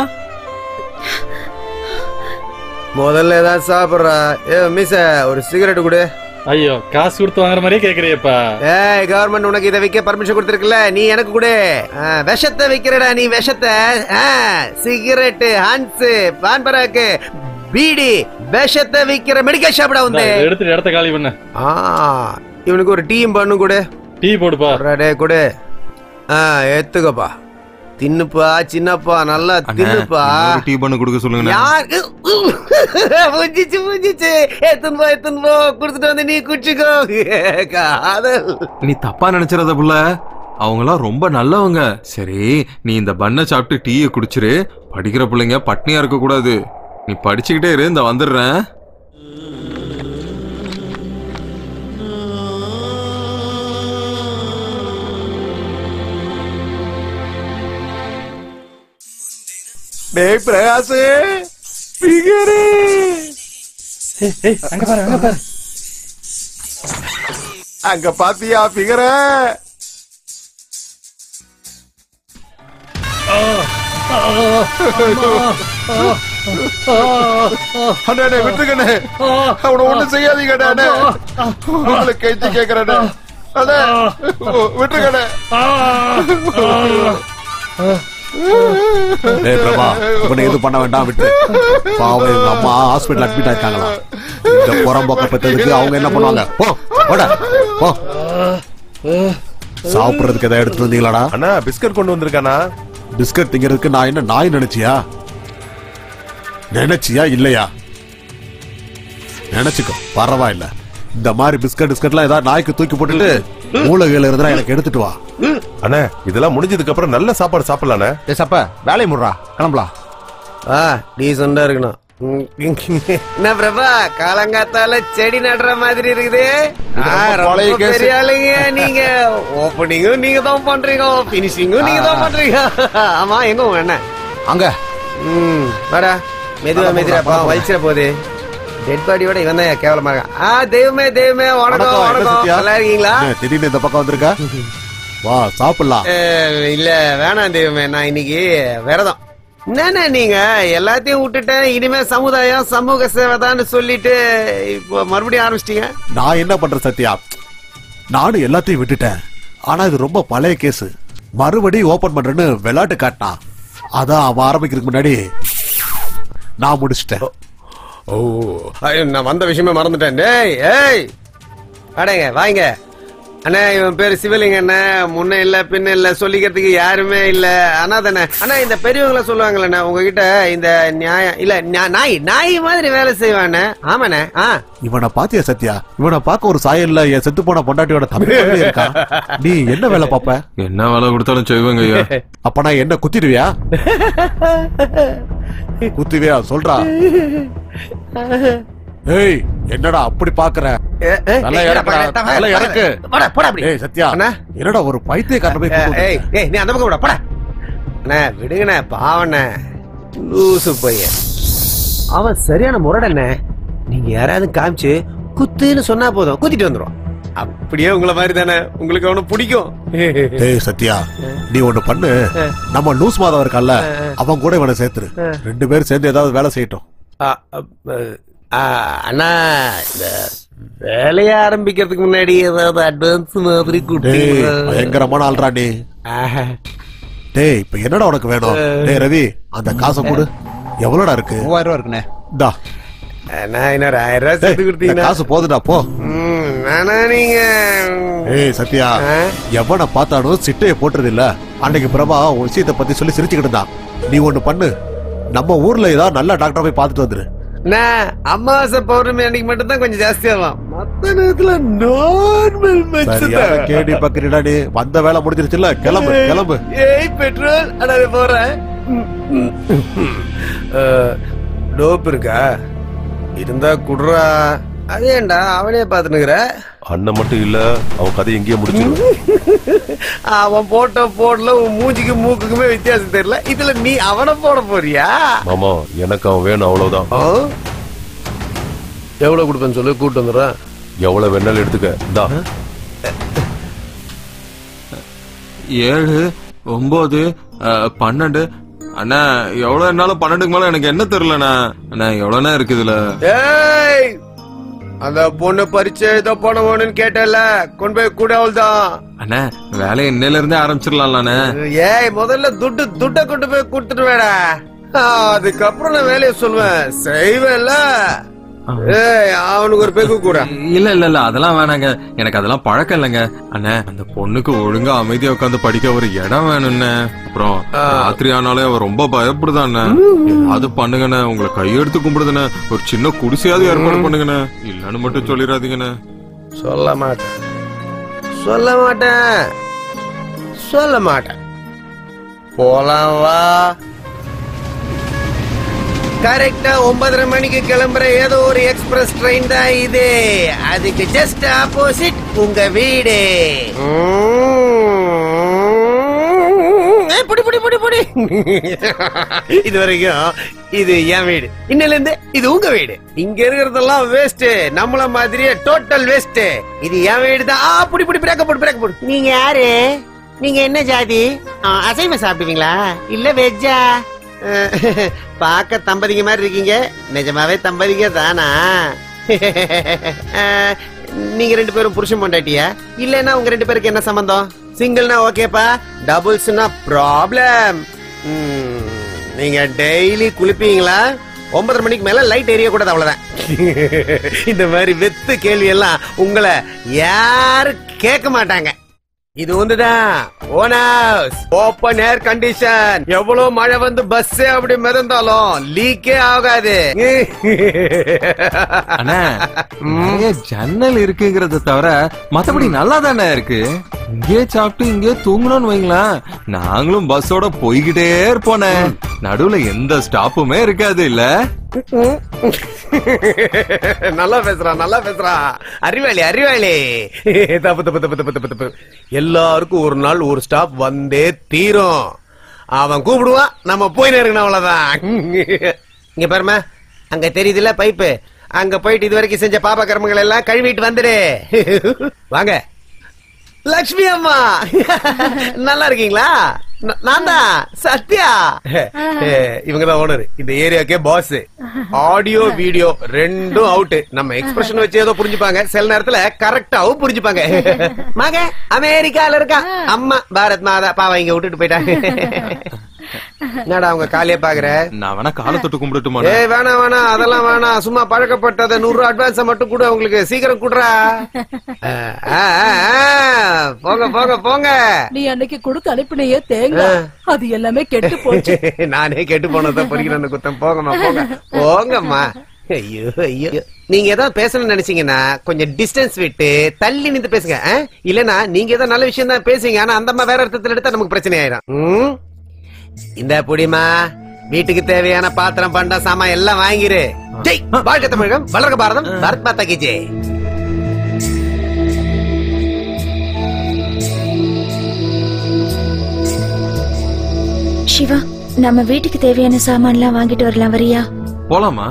முதல்ல ஏதாவது சாப்பிட்றா ஏ மிஸ் ஒரு சிகரெட் கொடு ஐயோ காசு கொடுத்து வாங்குற மாதிரியே கேக்குறியப்பா ஏய் கவர்மெண்ட் உனக்கு இதை விற்க பர்மிஷன் கொடுத்துருக்குல்ல நீ எனக்கு கொடு ஆ, விஷத்தை விக்கிறடா நீ விஷத்தை ஆ, சிகரெட் ஹான்ஸ் பான்பராக்கு பீடி விஷத்தை விக்கிற மெடிக்கல் ஷாப்டா வந்து இந்தா, இதை எடுத்துட்டு இடத்த காலி பண்ண ஆ இவனுக்கு ஒரு டீம் பண்ணு கொடு டீ போடுப்பா டே கொடு ஆ எடுத்துக்கப்பா தின்னுப்பா சின்னப்பா நல்லா தின்னுப்பா டீ பண்ணு கொடுக்க சொல்லுங்க யார் புஞ்சிச்சு புஞ்சிச்சு எத்துன்னு போ எத்துன்னு போ கொடுத்துட்டு வந்து நீ குடிச்சுக்கோ காதல் நீ தப்பா நினைச்சிடாத புள்ள அவங்களாம் ரொம்ப நல்லவங்க சரி நீ இந்த பண்ணை சாப்பிட்டு டீயை குடிச்சிரு படிக்கிற பிள்ளைங்க பட்னியா இருக்க கூடாது நீ படிச்சுக்கிட்டே இரு இந்த வந்துடுறேன் டேய் பிரகாசு பிகரு அங்க பாரு அங்க பாரு அங்க பாத்தியா பிகர அண்ணே அண்ணே, விட்டுருங்கண்ணே அவனை ஒண்ணும் செய்யாதீங்க அண்ணே உங்களை கெஞ்சி கேக்குறேண்ணே அண்ணே விட்டுருங்கண்ணே ஏய் பிரபா இவனை எதுவும் பண்ண வேண்டாம் விட்டு பாவம் எங்க அம்மா ஹாஸ்பிட்டல் அட்மிட் ஆயிருக்காங்களா இந்த புறம்போக்க பெற்றதுக்கு அவங்க என்ன பண்ணுவாங்க போ போடா போ சாப்பிடுறதுக்கு எதாவது எடுத்துட்டு வந்தீங்களாடா அண்ணா பிஸ்கட் கொண்டு வந்திருக்கானா பிஸ்கட் திங்கிறதுக்கு நான் என்ன நாய் நினைச்சியா நினைச்சியா இல்லையா நினைச்சுக்கோ பரவாயில்ல இந்த மாதிரி பிஸ்கட் பிஸ்கட்லாம் ஏதாவது நாய்க்கு தூக்கி போட்டுட்டு மூலகையில இருந்தா எனக்கு எடுத்துட்டு வா அண்ணா இதெல்லாம் முடிஞ்சதுக்கு அப்புறம் நல்ல சாப்பாடு சாப்பிடலாண்ணே ஏ சப்ப வேலையை முடுறா கிளம்பலாம் ஆ டீசெண்டா இருக்கணும் ம், என்ன பிரபா காலங்காத்தால செடி நடுற மாதிரி இருக்குது ஆ, ரொம்ப பழைய case. பெரிய ஆளுங்க நீங்க ஓப்பனிங்கும் நீங்க தான் பண்றீங்க பினிஷிங்கும் நீங்க தான் பண்றீங்க ஆமா எங்க உங்க அண்ணன் அங்க ம் வாடா மெதுவா மெதுவாப்பா வலிச்சிட போகுது டெட் பாடியோட இவன் தான் கேவலமா இருக்கான் ஆ தெய்வமே தெய்வமே வணக்கம் வணக்கம், என்ன வணக்கம் சத்யா? நல்லா இருக்கீங்களா என்ன, திடீர்னு இந்த பக்கம் வந்திருக்க வா சாப்பிடலாம் அஹ், இல்ல வேணாம் தெய்வமே நான் இன்னைக்கு விரதம் என்னண்ணே நீங்க எல்லாத்தையும் விட்டுட்டேன் இனிமே சமுதாயம் சமூக சேவை தான் சொல்லிட்டு இப்போ மறுபடியும் ஆரம்பிச்சிட்டீங்க நான் என்ன பண்றேன் சத்யா நானும் எல்லாத்தையும் விட்டுட்டேன் ஆனா இது ரொம்ப பழைய கேஸ் மறுபடியும் ஓபன் பண்றேன்னு விளையாட்டு காட்டினான் அதான் அவன் ஆரம்பிக்கிறதுக்கு முன்னாடி நான் முடிச்சிட்டேன் ஓ ஐயோ, நான் வந்த விஷயமே மறந்துட்டேன் டேய் ஏய் அடேங்க வாங்க அண்ணா இவன் பேரு சிவலிங்க அண்ணா முன்ன இல்ல பின்ன இல்ல சொல்லிக்கிறதுக்கு யாருமே இல்ல அண்ணாதானே அண்ணா இந்த பெரியவங்கள சொல்லுவாங்கல்ல உங்ககிட்ட இந்த நியாயம் இல்ல ஞா- நாய் நாய் மாதிரி வேலை செய்வானே ஆமாண்ணே ஆ இவனை பாத்தியா சத்யா இவனை பார்க்க ஒரு சாயல்ல என் செத்து போன பொண்டாட்டியோட தமிழ் மாதிரி இருக்கான் நீ என்ன வேலை பாப்ப என்ன வேலை கொடுத்தாலும் செய்வேங்க ஐயா அப்ப நான் என்ன குத்திடுவியா குத்திவியா சொல்றா ஏய் என்னடா அப்படி பாக்குற ஏ, ஏ, நல்லா ஏய், இறக்குடா, போடா, நல்லா இறக்கு. போடா, போடா அப்படி. ஏய் சத்யா அண்ணா. என்னடா ஒரு பைத்தியக்காரன போய் கூட்டு ஏய் வந்திருக்க? ஏய் நீ அந்த பக்கம் விட போடா அண்ணே விடுங்கண்ணே பாவண்ணே லூசு பையன் அவன் சரியான முரடண்ணே நீங்க யாராவது காமிச்சு குத்துன்னு சொன்னா போதும் குத்திட்டு வந்துரும் அப்படியே உங்களை மாதிரி தானே உங்களுக்கு அவனை பிடிக்கும் ஏய் சத்யா நீ ஒண்ணு பண்ணு நம்ம லூஸ் மாதம் இருக்கான்ல அவன் கூட இவனை சேர்த்துரு ரெண்டு பேரும் சேர்ந்து ஏதாவது வேலை செய்யட்டும் ஆ, அ, ஆ, அண்ணா இந்த வேலைய ஆரம்பிக்கிறதுக்கு முன்னாடி ஏதாவது அட்வான்ஸ் மாதிரி டேய் கொடுத்தீங்களா? பயங்கரமான ஆள்றா நீ ஆஹா. டேய் இப்ப என்னடா உனக்கு வேணும் டேய் ரவி அந்த காசை கொடு எவ்வளோடா இருக்கு மூவாயிரம் ரூபா இருக்குண்ணே இந்தா நான் இன்னொரு ஆயிரம் ரூபாய் டேய், சேர்த்து இந்த கொடுத்தீங்கன்னா காசு போதுடா போ ம், வேணா நீங்க ஏய் சத்யா ஆ? எவனை பார்த்தாலும் சிட்டையை போட்டுறது இல்ல அன்னைக்கு பிரபா உன் விஷயத்தை பத்தி சொல்லி சிரிச்சுக்கிட்டு இருந்தான் நீ ஒண்ணு பண்ணு நம்ம ஊர்ல ஏதாவது நல்ல டாக்டர் போய் பார்த்துட்டு வந்துரு நான் அமாவாசை பௌர்ணமி அன்னைக்கு மட்டும் தான் கொஞ்சம் ஜாஸ்தியாகும் மத்த நேரத்துல நார்மல் சரியான கேடி பக்கரிடா நீ வந்த வேலை முடிஞ்சிருச்சுல்ல கிளம்பு கிளம்பு ஏய் பெட்ரோல் அட அது போறேன் டோப் இருக்கா இருந்தா குடுறா அதேண்டா அவனே பாத்துனுக்குற அண்ணன் மட்டும் இல்ல அவன் கதை எங்கேயே முடிச்சிடும் அவன் போட்ட போடல உன் மூஞ்சிக்கு மூக்குக்குமே வித்தியாசம் தெரியல இதுல நீ அவனை போட போறியா மாமா எனக்கு அவன் வேணும் அவ்வளவுதான் ஆ? எவ்வளவு கொடுப்பேன்னு சொல்லு கூட்டு வந்துடுறேன் எவ்வளவு வேணாலும் எடுத்துக்க இந்தா ஏழு ஒன்பது அஹ், பன்னெண்டு அண்ணா எவ்வளவு என்னாலும் பன்னெண்டுக்கு மேல எனக்கு என்ன தெரியலண்ணா அண்ணா எவ்வளவுண்ணா இருக்கு இதுல ஏய் அந்த பொண்ணு பரிச்சை ஏதோ போன வேணும்னு கேட்டல கொண்டு போய் கூட அவள்தான் அண்ணா வேலையை இன்னையில இருந்தே ஆரம்பிச்சிடலாம்லண்ணே ஏய் முதல்ல துட்டு துட்ட கொண்டு போய் கொடுத்துட்டு வேடா அதுக்கப்புறம் நான் வேலையை சொல்லுவேன் செய்வேன்ல ஏய் அவனுக்கு ஒரு பெகு கூட இல்ல இல்ல இல்ல அதெல்லாம் வேணாங்க எனக்கு அதெல்லாம் பழக்கம் இல்லைங்க அண்ணே அந்த பொண்ணுக்கு ஒழுங்கா அமைதியா உட்காந்து படிக்க ஒரு இடம் வேணும்ண்ணே அப்புறம் ராத்திரி ஆனாலே அவ ரொம்ப பயப்படுதாண்ணே அது பண்ணுங்கண்ணே உங்களை கையெடுத்து கும்பிடுதுண்ணே ஒரு சின்ன குடிசையாவது ஏற்பாடு பண்ணுங்கண்ணே இல்லன்னு மட்டும் சொல்லிடாதீங்கண்ணே சொல்ல மாட்டேன் சொல்ல மாட்டேன் சொல்ல மாட்டேன் போலாம் வா கரெக்டா ஒன்பதரை மணிக்கு கிளம்புற ஏதோ ஒரு எக்ஸ்பிரஸ் ட்ரெயின் தான் இது அதுக்கு ஜஸ்ட் ஆப்போசிட் உங்க வீடு ஏய், புடி புடி புடி புடி இது வரைக்கும் இது என் வீடு இன்னில இருந்து இது உங்க வீடு இங்க இருக்கிறதெல்லாம் வேஸ்ட் நம்மள மாதிரியே டோட்டல் வேஸ்ட் இது என் வீடு தான் ஆ, புடி புடி பிரேக்க போடு பிரேக்க போடு நீங்க யாரு நீங்க என்ன ஜாதி அசைவம் சாப்பிடுவீங்களா இல்ல வெஜ்ஜா பார்க்க தம்பதிங்க மாதிரி இருக்கீங்க நிஜமாவே தம்பதிங்க தானா அஹ், நீங்க ரெண்டு பேரும் புருஷன் பொண்டாட்டியா இல்லைன்னா உங்க ரெண்டு பேருக்கு என்ன சம்பந்தம் சிங்கிள்னா ஓகேப்பா டபுள்ஸ்னா ப்ராப்ளம் நீங்க டெய்லி குளிப்பீங்களா ஒன்பதரை மணிக்கு மேல லைட் எரிய கூடாது அவ்வளவுதான் இந்த மாதிரி வெத்து கேள்வி எல்லாம் உங்களை யாரும் கேட்க மாட்டாங்க இது வந்துதான் own house open air condition எவ்வளவு மழை வந்து பஸ் அப்படி மிதந்தாலும் லீக்கே ஆகாது அண்ணா நிறைய ஜன்னல் இருக்குங்கிறத தவிர மத்தபடி நல்லா தானே இருக்கு இங்கே சாப்பிட்டு இங்கே தூங்கணும்னு வைங்களேன் நாங்களும் பஸ்ஸோட போய்கிட்டே இருப்போனே நடுவுல எந்த ஸ்டாப்புமே இருக்காது இல்ல நல்லா பேசுறான் நல்லா பேசுறான் அறிவாளி அறிவாளி தப்பு தப்பு தப்பு தப்பு தப்பு தப்பு எல்லாருக்கும் ஒரு நாள் ஒரு ஸ்டாப் வந்தே தீரும் அவன் கூப்பிடுவான் நம்ம போய் இருக்கணும் அவ்வளவுதான் இங்க பாருமா அங்க தெரியுதுல பைப்பு அங்க போயிட்டு இது வரைக்கும் செஞ்ச பாப கர்மங்கள் எல்லாம் கழுவிட்டு வந்துடு வாங்க லக்ஷ்மி அம்மா நல்லா இருக்கீங்களா ந- நான் தான் சத்யா இவங்க தான் ஓனர் இந்த ஏரியாக்கே பாஸ் ஆடியோ வீடியோ ரெண்டும் அவுட் நம்ம எக்ஸ்பிரஷன் வச்சு ஏதோ புரிஞ்சுப்பாங்க சில நேரத்துல கரெக்டாவும் புரிஞ்சுப்பாங்க மக அமெரிக்கால இருக்கா அம்மா பாரத் மாதா பாவா இங்க விட்டுட்டு போயிட்டாங்க என்னடா அவங்க காலையே பாக்குற நான் வேணா காலை தொட்டு கும்பிட்டுமா ஏய் வேணாம் வேணாம் அதெல்லாம் வேணாம் சும்மா பழக்கப்பட்டத நூறு ரூபா அட்வான்ஸ் மட்டும் கூட உங்களுக்கு சீக்கிரம் குடுறா ஆ, ஆ, ஆ, போங்க போங்க போங்க நீ அன்னைக்கு கொடுத்து அனுப்பினையே தேங்காய் அது எல்லாமே கெட்டு போச்சு நானே கெட்டு போனதான் பொறிக்கிறேன் குத்தம் போங்கம்மா போங்க போங்கம்மா ஐயோ ஐயோ நீங்க ஏதாவது பேசணும்னு நினைச்சீங்கன்னா கொஞ்சம் டிஸ்டன்ஸ் விட்டு தள்ளி நின்று பேசுங்க ஆ? இல்லனா நீங்க ஏதோ நல்ல விஷயம் தான் பேசுங்க ஆனா அந்த அம்மா வேற அர்த்தத்துல எடுத்தா நமக்கு பிரச்சனை ஆயிரும் ம்? இந்த புடிமா வீட்டுக்கு தேவையான பாத்திரம் பண்ட சாமா எல்லாம் வாங்கிரு ஜெய் வாழ்க்கை தமிழகம் வளர்க பாரதம் பாரத் மாதா கி ஜெய் சிவா நம்ம வீட்டுக்கு தேவையான சாமான்லாம் வாங்கிட்டு வரலாம் வரியா போலாமா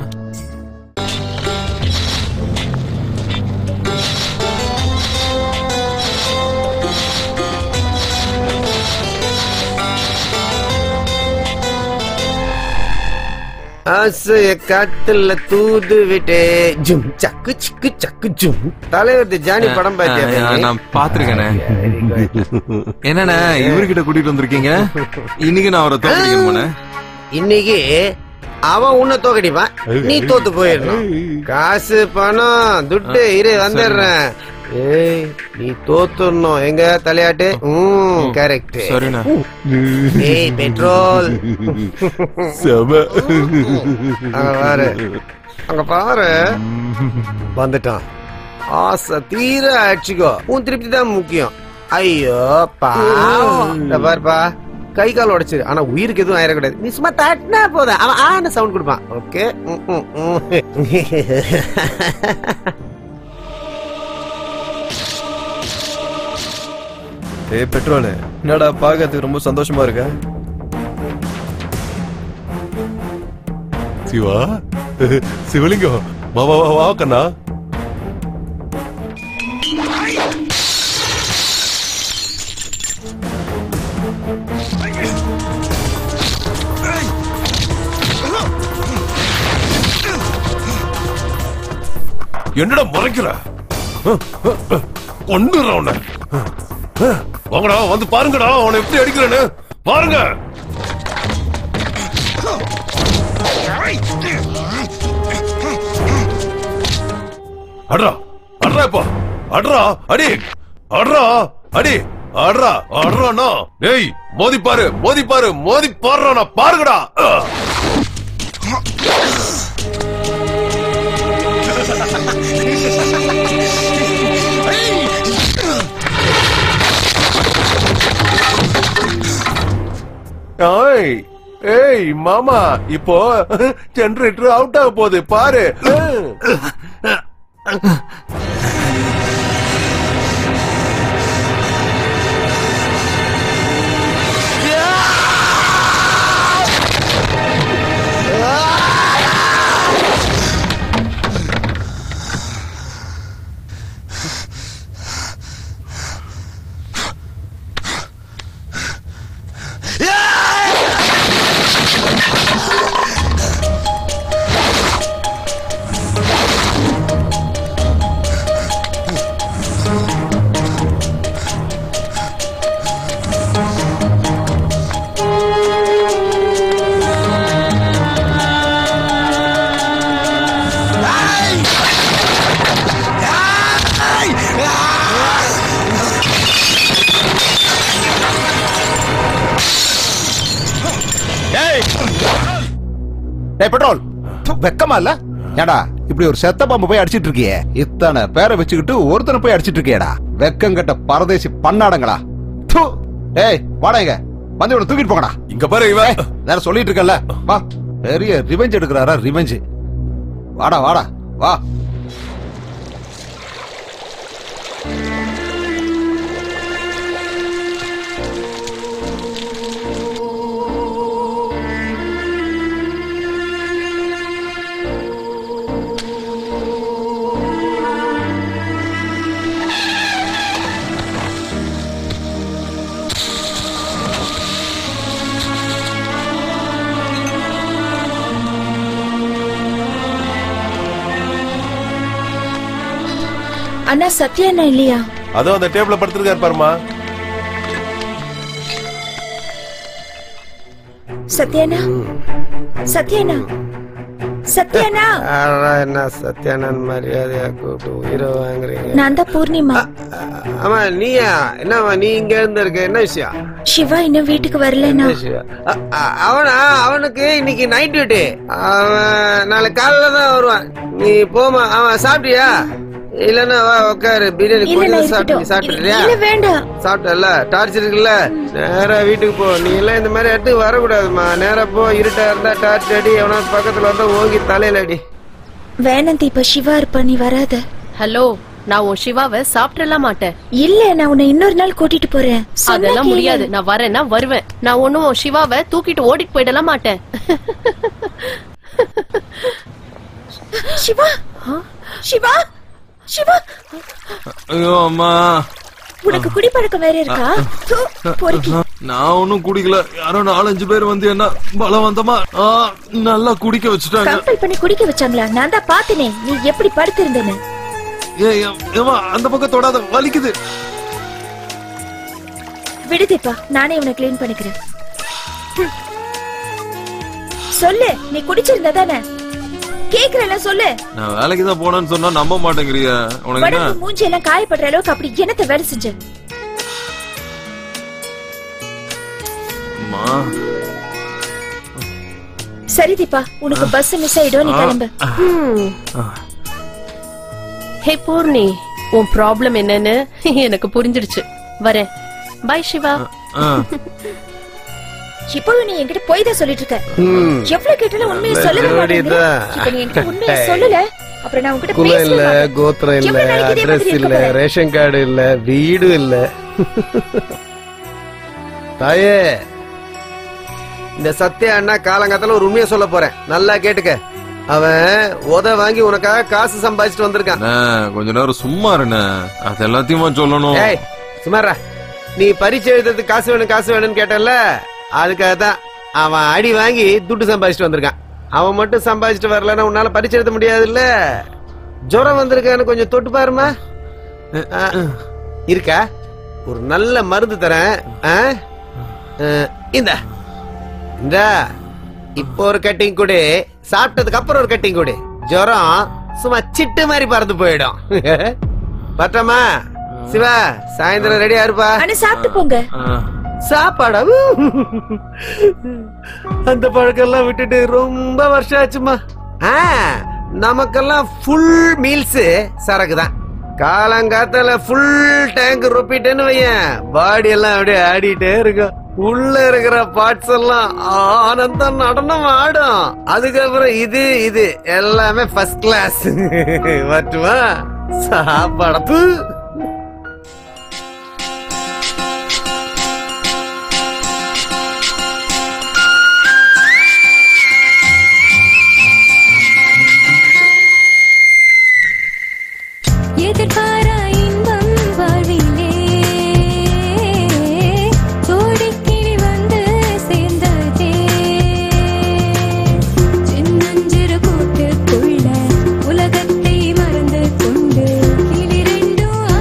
ஆசைய காத்துல தூது விட்டே ஜும் சக்கு சிக்கு சக்கு ஜும் தலைவர் ஜானி படம் பாத்தியா ஆ, தம்பி? நான் பாத்துருக்கேனே என்னண்ணே இவர்கிட்ட கூட்டிட்டு வந்திருக்கீங்க இன்னைக்கு நான் அவரை தோக்கடிக்கணுமாண்ணே இன்னைக்கு அவன் உன்னை தோக்கடிப்பான் நீ தோத்து போயிடணும் காசு பணம் துட்டு இரு வந்துடுறேன் ஏய் நீ தோத்துடணும் எங்க தலையாட்டு ம் கரெக்ட் சரிண்ணே ஏய் பெட்ரோல் செம அங்க பாரு அங்க பாரு வந்துட்டான் ஆசை தீர அடிச்சுக்கோ உன் திருப்தி தான் முக்கியம் ஐயோ பாவம் இந்த பாருப்பா கை கால் உடைச்சிரு ஆனா உயிருக்கு எதுவும் ஆயிடக்கூடாது நீ சும்மா தட்டினா போதும் அவன் ஆன சவுண்ட் கொடுப்பான் ஓகே ஏய் பெட்ரோல் என்னடா பார்க்கறதுக்கு ரொம்ப சந்தோஷமா இருக்க சிவா சிவலிங்கம் வா வா வா வா கண்ணா என்னடா முறைக்கிற ஒண்ணுற உன்னை வாங்கடா வந்து பாருங்கடா அவனை எப்படி அடிக்கிறேன்னு பாருங்க அட்ரா அட்ரா இப்போ அட்ரா அடி அட்ரா அடி அட்ரா அட்ரானா டேய் மோதி பாரு மோதி பாரு மோதி பாடுறானா பாருங்கடா அஹ். ஏய் ஏய் மாமா இப்போ ஜெனரேட்டர் அவுட் ஆக போகுது பாரு டேய் பெட்ரோல் ப்பு, வெக்கமா இல்ல ஏடா இப்படி ஒரு செத்த பாம்பு போய் அடிச்சிட்டு இருக்கியே இத்தனை பேரை வச்சுக்கிட்டு ஒருத்தனை போய் அடிச்சிட்டு இருக்கியேடா வெக்கம் கட்ட பரதேசி பண்ணாடங்களா ப்பு. டேய் வாடா இங்க வந்து இவனை தூக்கிட்டு போங்கடா இங்க பாரு இவன் வேற சொல்லிட்டு இருக்கல வா பெரிய ரிவெஞ்ச் எடுக்கிறாரா ரிவெஞ்ச் வாடா வாடா வா அண்ணா சத்யா அண்ணா இல்லையா அதோ அந்த டேபிள்ல படுத்திருக்காரு பாருமா சத்யானா சத்யானா சத்யானா ஆனா என்ன சத்யானந்த் மரியாதையா கூப்பிட்டு உயிரை வாங்குறீங்க நான் தான் பூர்ணிமா ஆமா நீயா என்னம்மா நீ இங்க இருந்து இருக்க என்ன விஷயம் சிவா இன்னும் வீட்டுக்கு வரலனா என்ன விஷயம்? அ- அ- அவனா அவனுக்கு இன்னைக்கு நைட் டியூட்டி அவன் நாளைக்கு காலையில தான் வருவான் நீ போமா அவன் சாப்பிட்டியா இல்லன்னா வா உட்காரு பிரியாணி இல்ல கொஞ்சம் நான் சாப்பிட்டு நீ இருக்கட்டும் சாப்பிட்டுறியா இல்ல வேண்டாம் சாப்பிட்டல டார்ச் இருக்குல்ல நேரா வீட்டுக்கு போ நீ எல்லாம் இந்த மாதிரி இடத்துக்கு வரக்கூடாதுமா நேரா போ இருட்டா இருந்தா டார்ச் அடி எவனா பக்கத்துல வந்தா ஓங்கி தலையில அடி வேணாம் தீபா சிவா இருப்பா நீ வராத ஹலோ நான் உன் சிவாவை சாப்பிடலாம் மாட்டேன் இல்ல நான் உன்னை இன்னொரு நாள் கூட்டிட்டு போறேன் சொன்னா அதெல்லாம் கேளு. முடியாது நான் வரேன்னா வருவேன் நான் ஒண்ணும் உன் சிவாவை தூக்கிட்டு ஓடிட்டு போயிடலாம் மாட்டேன் சிவா சிவா சிவா ஐயோ அம்மா உனக்கு குடிப்பழக்கம் வேற இருக்கா தூ, பொறுக்கி நான் ஒன்னும் குடிக்கல யாரோ நாலஞ்சு பேர் வந்து என்ன பலவந்தமா ஆ, நல்லா குடிக்க வச்சுட்டாங்க கம்பல் பண்ணி குடிக்க வச்சாங்களா நான் தான் பார்த்தனே நீ எப்படி படுத்திருந்தேன்னு ஏய், ஏ- ஏம்மா, அந்த பக்கம் தொடாத வலிக்குது விடுதேப்பா நானே உன்னை க்ளீன் பண்ணிக்கிறேன் ஹம். சொல்லு நீ குடிச்சிருந்த தானே கேக்குறல சொல்லு நான் வேலைக்கு தான் போனேன்னு சொன்னா நம்ப மாட்டேங்கிறிய உனக்கு என்ன உடம்பு மூஞ்சி எல்லாம் காயப்படுற அளவுக்கு அப்படி என்னத்த வேலை செஞ்ச அம்மா சரி தீபா உனக்கு பஸ் மிஸ் ஆயிடும் நீ கிளம்பு ஹே பூர்ணி உன் ப்ராப்ளம் என்னன்னு எனக்கு புரிஞ்சிடுச்சு வரேன் பாய் சிவா ஆ. இப்பவும் நீ என்கிட்ட போய் தான் சொல்லிட்டு இருக்க ம். எவ்வளவு கேட்டாலும் உண்மையை நல்ல சொல்லவே ஜோடி மாட்டேங்கிற தான். இப்ப நீ என்கிட்ட உண்மையை சொல்லல அப்புறம் நான் உன்கிட்ட குலம் இல்ல பேசவே மாட்டேன். கோத்திரம் இல்ல எவ்வளவு நாளைக்கு இதே அட்ரஸ் மாதிரி இல்ல இருக்க போற? ரேஷன் கார்டு இல்ல வீடு இல்ல தாயே இந்த சத்யா அண்ணா காலங்காத்தால ஒரு உண்மையை சொல்ல போறேன் நல்லா கேட்டுக்க அவன் உத வாங்கி உனக்காக காசு சம்பாதிச்சுட்டு வந்திருக்கான் அண்ணா, கொஞ்ச நேரம் சும்மா இருண்ணே அது எல்லாத்தையுமா சொல்லணும் ஏய் சுமாரா நீ பரீட்சை எழுதுறதுக்கு காசு வேணும் காசு வேணும்னு கேட்டல அதுக்காக தான் அவன் அடி வாங்கி துட்டு சம்பாதிச்சுட்டு வந்திருக்கான் அவன் மட்டும் சம்பாதிச்சுட்டு வரலன்னா உன்னால பரீட்சை எழுத முடியாதுல்ல ஜுரம் வந்திருக்கான்னு கொஞ்சம் தொட்டு பாருமா ஆ, இருக்கா ஒரு நல்ல மருந்து தரேன் ஆ? ஆ, இந்தா இந்தா இப்போ ஒரு கட்டிங் கொடு சாப்பிட்டதுக்கு அப்புறம் ஒரு கட்டிங் கொடு ஜுரம் சும்மா சிட்டு மாதிரி பறந்து போயிடும் பட்டமா சிவா சாயந்தரம் ரெடியா இருப்பா அண்ணா சாப்பிட்டு போங்க சாப்பாடா அந்த பழக்கெல்லாம் விட்டுட்டு ரொம்ப வருஷம் ஆச்சுமா ஆ, நமக்கெல்லாம் ஃபுல் மீல்ஸ் சரக்கு தான் காலங்காத்தால ஃபுல் டேங்க் ரொப்பிட்டேன்னு வையன் பாடி எல்லாம் அப்படியே ஆடிட்டே இருக்கும் உள்ள இருக்கிற பார்ட்ஸ் எல்லாம் ஆனந்தம் நடனம் ஆடும் அதுக்கப்புறம் இது இது எல்லாமே ஃபர்ஸ்ட் கிளாஸ் வரட்டுமா சாப்பாடு எதிர்பாரா இன்பம் வாழ்விலே கோடிக்கிளி வந்து சேர்ந்ததே சின்னஞ்சிறு கூட்டுக்குள்ள உலகத்தை மறந்து கொண்டு கிளி ரெண்டும்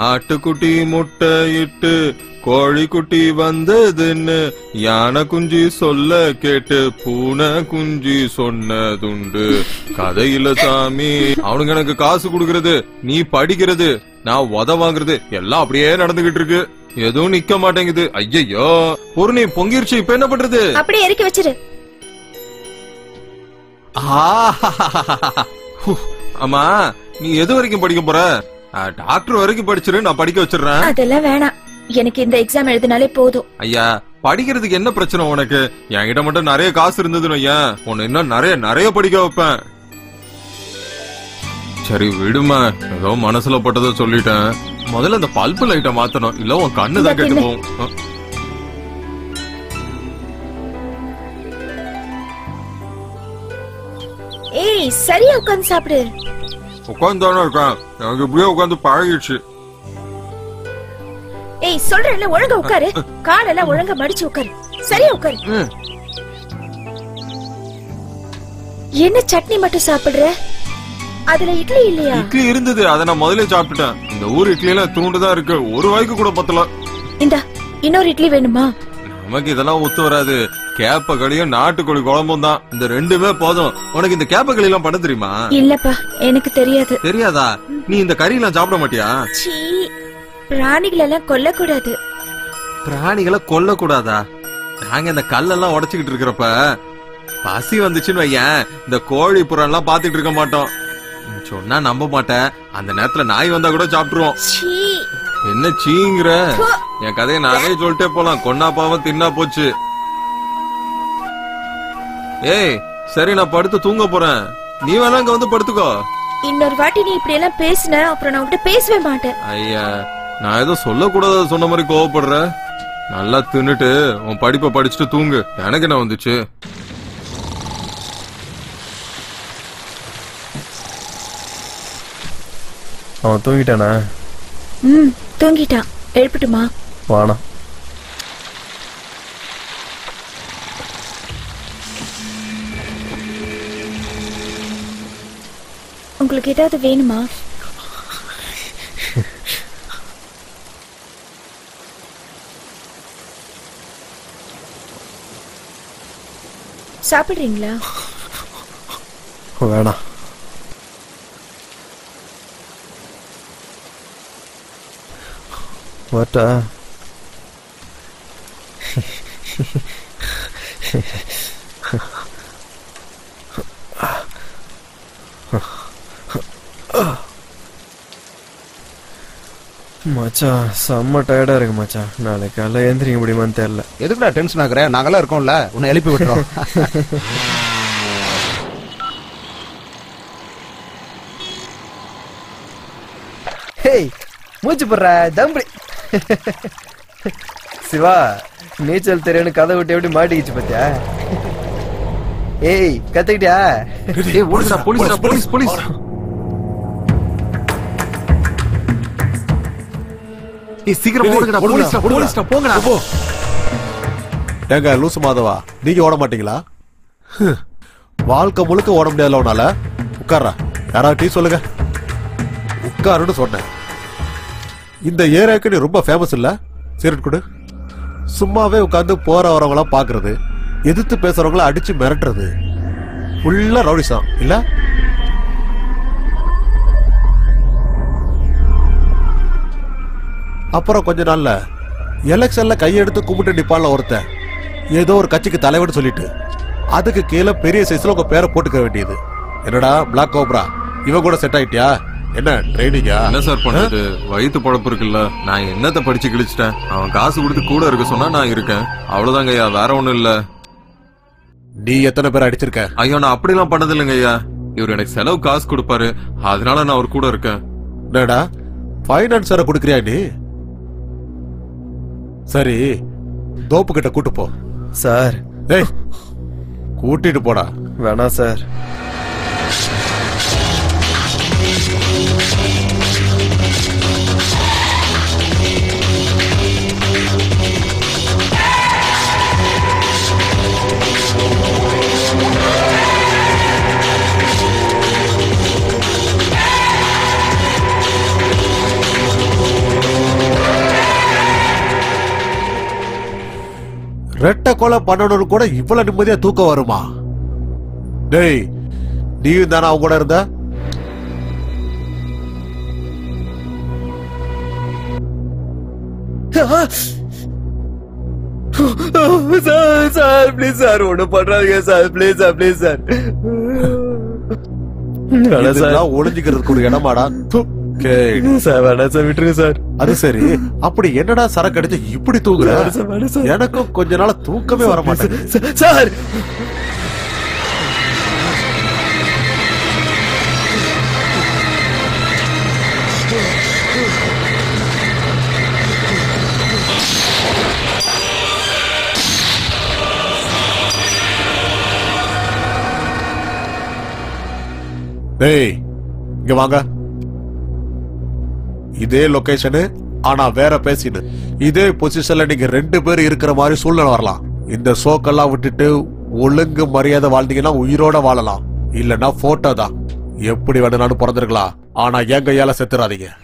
ஆட்டுக்குட்டி முட்டை இட்டு கோழி குட்டி வந்ததுன்னு யானை குஞ்சு சொல்ல கேட்டு பூனை குஞ்சு சொன்னதுண்டு கதையில சாமி அவனுங்க எனக்கு காசு கொடுக்கறது நீ படிக்கிறது நான் உத வாங்குறது எல்லாம் அப்படியே நடந்துகிட்டு இருக்கு எதுவும் நிக்க மாட்டேங்குது ஐயையோ பொருணி பொங்கிருச்சு இப்ப என்ன பண்றது அப்படியே இறக்கி வச்சிரு ஆமா நீ எது வரைக்கும் படிக்க போற ஆ, டாக்டர் வரைக்கும் படிச்சிரு நான் படிக்க வச்சிடுறேன் அதெல்லாம் வேணாம் எனக்கு இந்த எக்ஸாம் எழுதினாலே போதும் ஐயா படிக்கிறதுக்கு என்ன பிரச்சனை உனக்கு என்கிட்ட மட்டும் நிறைய காசு இருந்ததுன்னு ஏன் உன்னை இன்னும் நிறைய நிறைய படிக்க வைப்பேன் சரி விடுமா ஏதோ மனசுல பட்டதை சொல்லிட்டேன் முதல்ல இந்த பல்பு லைட்டை மாத்தணும் இல்ல உன் கண்ணு தான் இந்த கெட்டு பின்ன. போகும் ஆ. ஏய் சரியா உட்கார்ந்து சாப்பிடு உட்கார்ந்து தானே இருக்கேன் எனக்கு இப்படியே உட்காந்து பழகிடுச்சு ஏய் சொல்றேன்ல ஒழுங்கா உட்காரு காலெல்லாம் ஒழுங்கா மடிச்சு உட்காரு சரியா உட்காரு ம். என்ன சட்னி மட்டும் சாப்பிடுற அதுல இட்லி இல்லையா இட்லி இருந்தது அதை நான் முதல்ல சாப்பிட்டுட்டேன் இந்த ஊர் இட்லி எல்லாம் தூண்டு தான் இருக்கு ஒரு வாய்க்கு கூட பத்தல இந்தா இன்னொரு இட்லி வேணுமா நமக்கு இதெல்லாம் ஒத்து வராது கேப்ப களியும் நாட்டுக்கோழி குழம்பும் தான் இந்த ரெண்டுமே போதும் உனக்கு இந்த கேப்ப களி எல்லாம் பண்ண தெரியுமா இல்லப்பா எனக்கு தெரியாது தெரியாதா நீ இந்த கறி எல்லாம் சாப்பிட மாட்டியா சீ பிராணிகள் எல்லாம் கொல்லக்கூடாது பிராணிகளை கொல்ல கூடாதா நாங்க இந்த கல்லெல்லாம் உடைச்சுக்கிட்டு இருக்கிறப்ப பசி வந்துச்சுன்னு வையேன் இந்த கோழி புறம் எல்லாம் பாத்துட்டு இருக்க மாட்டோம் நீ சொன்னா நம்ப மாட்டேன் அந்த நேரத்துல நாய் வந்தா கூட சாப்பிட்டுருவோம் சீ என்ன சீங்கிற என் கதையை நானே சொல்லிட்டே போலாம் கொன்னா பாவம் தின்னா போச்சு ஏய் சரி நான் படுத்து தூங்க போறேன் நீ வேணா இங்க வந்து படுத்துக்கோ இன்னொரு வாட்டி நீ இப்படி எல்லாம் பேசுன அப்புறம் நான் உன்கிட்ட பேசவே மாட்டேன் ஐயா நான் ஏதோ சொல்லக்கூடாத சொன்ன மாதிரி கோவப்படுற நல்லா தின்னுட்டு உன் படிப்பை படிச்சுட்டு தூங்கு எனக்கு என்ன வந்துச்சு அவன் தூங்கிட்டானா ம் தூங்கிட்டான் எழுப்பட்டுமா வானா உங்களுக்கு ஏதாவது வேணுமா சாப்பிடுறீங்களா வேணாம் வரட்டா மச்சான் செம்ம டயர்டா இருக்கு மச்சான் நாளைக்கு காலைல எந்திரிக்க முடியுமான்னு தெரியல எதுக்குடா டென்ஷன் ஆகுற நாங்கெல்லாம் இருக்கோம்ல உன்னை எழுப்பி விட்டுறோம் ஹேய் மூச்சு போடுற தம்பி சிவா நீச்சல் தெரியும்னு கதை விட்டு எப்படி மாட்டிக்கிச்சு பாத்தியா ஏய் கத்துக்கிட்டியா ஏய் ஓடுடா போலீஸ்டா போலீஸ் போலீஸ் ஏய் சீக்கிரம் ஓடுங்கடா போலீஸ்டா போலீஸ்டா போங்கடா போ ஏங்க லூசு மாதவா நீங்க ஓட மாட்டீங்களா ஹம். வாழ்க்கை முழுக்க ஓட முடியாதுல உன்னால உட்கார்றா யாராவது டீ சொல்லுங்க உட்காருன்னு சொன்னேன் இந்த ஏரியாவுக்கு நீ ரொம்ப ஃபேமஸ் இல்ல சிகரெட் கொடு சும்மாவே உட்காந்து போற வரவங்களாம் பாக்குறது எதிர்த்து பேசுறவங்கள அடிச்சு மிரட்டுறது ஃபுல்லா ரவுடிசம் இல்ல அப்புறம் கொஞ்ச நாள்ல எலெக்ஷன்ல கையெடுத்து கும்பிட்டு நிப்பான்ல ஒருத்தன் ஏதோ ஒரு கட்சிக்கு தலைவன் சொல்லிட்டு அதுக்கு கீழே பெரிய சைஸ்ல உங்க பேரை போட்டுக்க வேண்டியது என்னடா பிளாக் கோப்ரா இவன் கூட செட் ஆயிட்டியா என்ன ட்ரைனிங்கா என்ன சார் பண்றது வயித்து பழப்பு இருக்குல்ல நான் என்னத்த படிச்சு கிழிச்சிட்டேன் அவன் காசு கொடுத்து கூட இருக்க சொன்னா நான் இருக்கேன் அவ்வளவுதாங்க ஐயா வேற ஒண்ணும் இல்ல நீ எத்தனை பேர் அடிச்சிருக்க ஐயோ நான் அப்படிலாம் பண்ணது இல்லைங்க ஐயா இவர் எனக்கு செலவு காசு கொடுப்பாரு அதனால நான் அவர் கூட இருக்கேன் என்னடா ஃபைனான்சரை கொடுக்குறியா நீ சரி தோப்பு கிட்ட கூட்டு போ சார் டேய் கூட்டிட்டு போடா வேணாம் சார் தற்கொலை பண்ணணும்னு கூட இவ்வளவு நிம்மதியா தூக்கம் வருமா டேய் நீயும் தானே அவங்க கூட இருந்த சார் சார் ப்ளீஸ் சார் ஒன்றும் பண்றாதீங்க sir please sir please sir வேணாம் சார் இதெல்லாம் ஒளிஞ்சுக்கிறதுக்கு ஒரு இடமாடா து, கேடு. சார் வேணாம் சார் விட்டுருங்க சார் அது சரி அப்படி என்னடா சரக்கு அடிச்சு இப்படி தூங்குற வேணாம் சார், வேணாம் சார். எனக்கும் கொஞ்ச நாளா தூக்கமே வர மாட்டேங்குது சார் டேய் இங்க வாங்க இதே லொகேஷனு ஆனா வேற பேசினு இதே பொசிஷன்ல நீங்க ரெண்டு பேர் இருக்கிற மாதிரி சூழ்நிலை வரலாம் இந்த சோக்கெல்லாம் விட்டுட்டு ஒழுங்கு மரியாதை வாழ்ந்தீங்கன்னா உயிரோட வாழலாம் இல்லனா போட்டோ தான் எப்படி வேணும்னாலும் பிறந்திருக்கலாம் ஆனா என் கையால செத்துறாதீங்க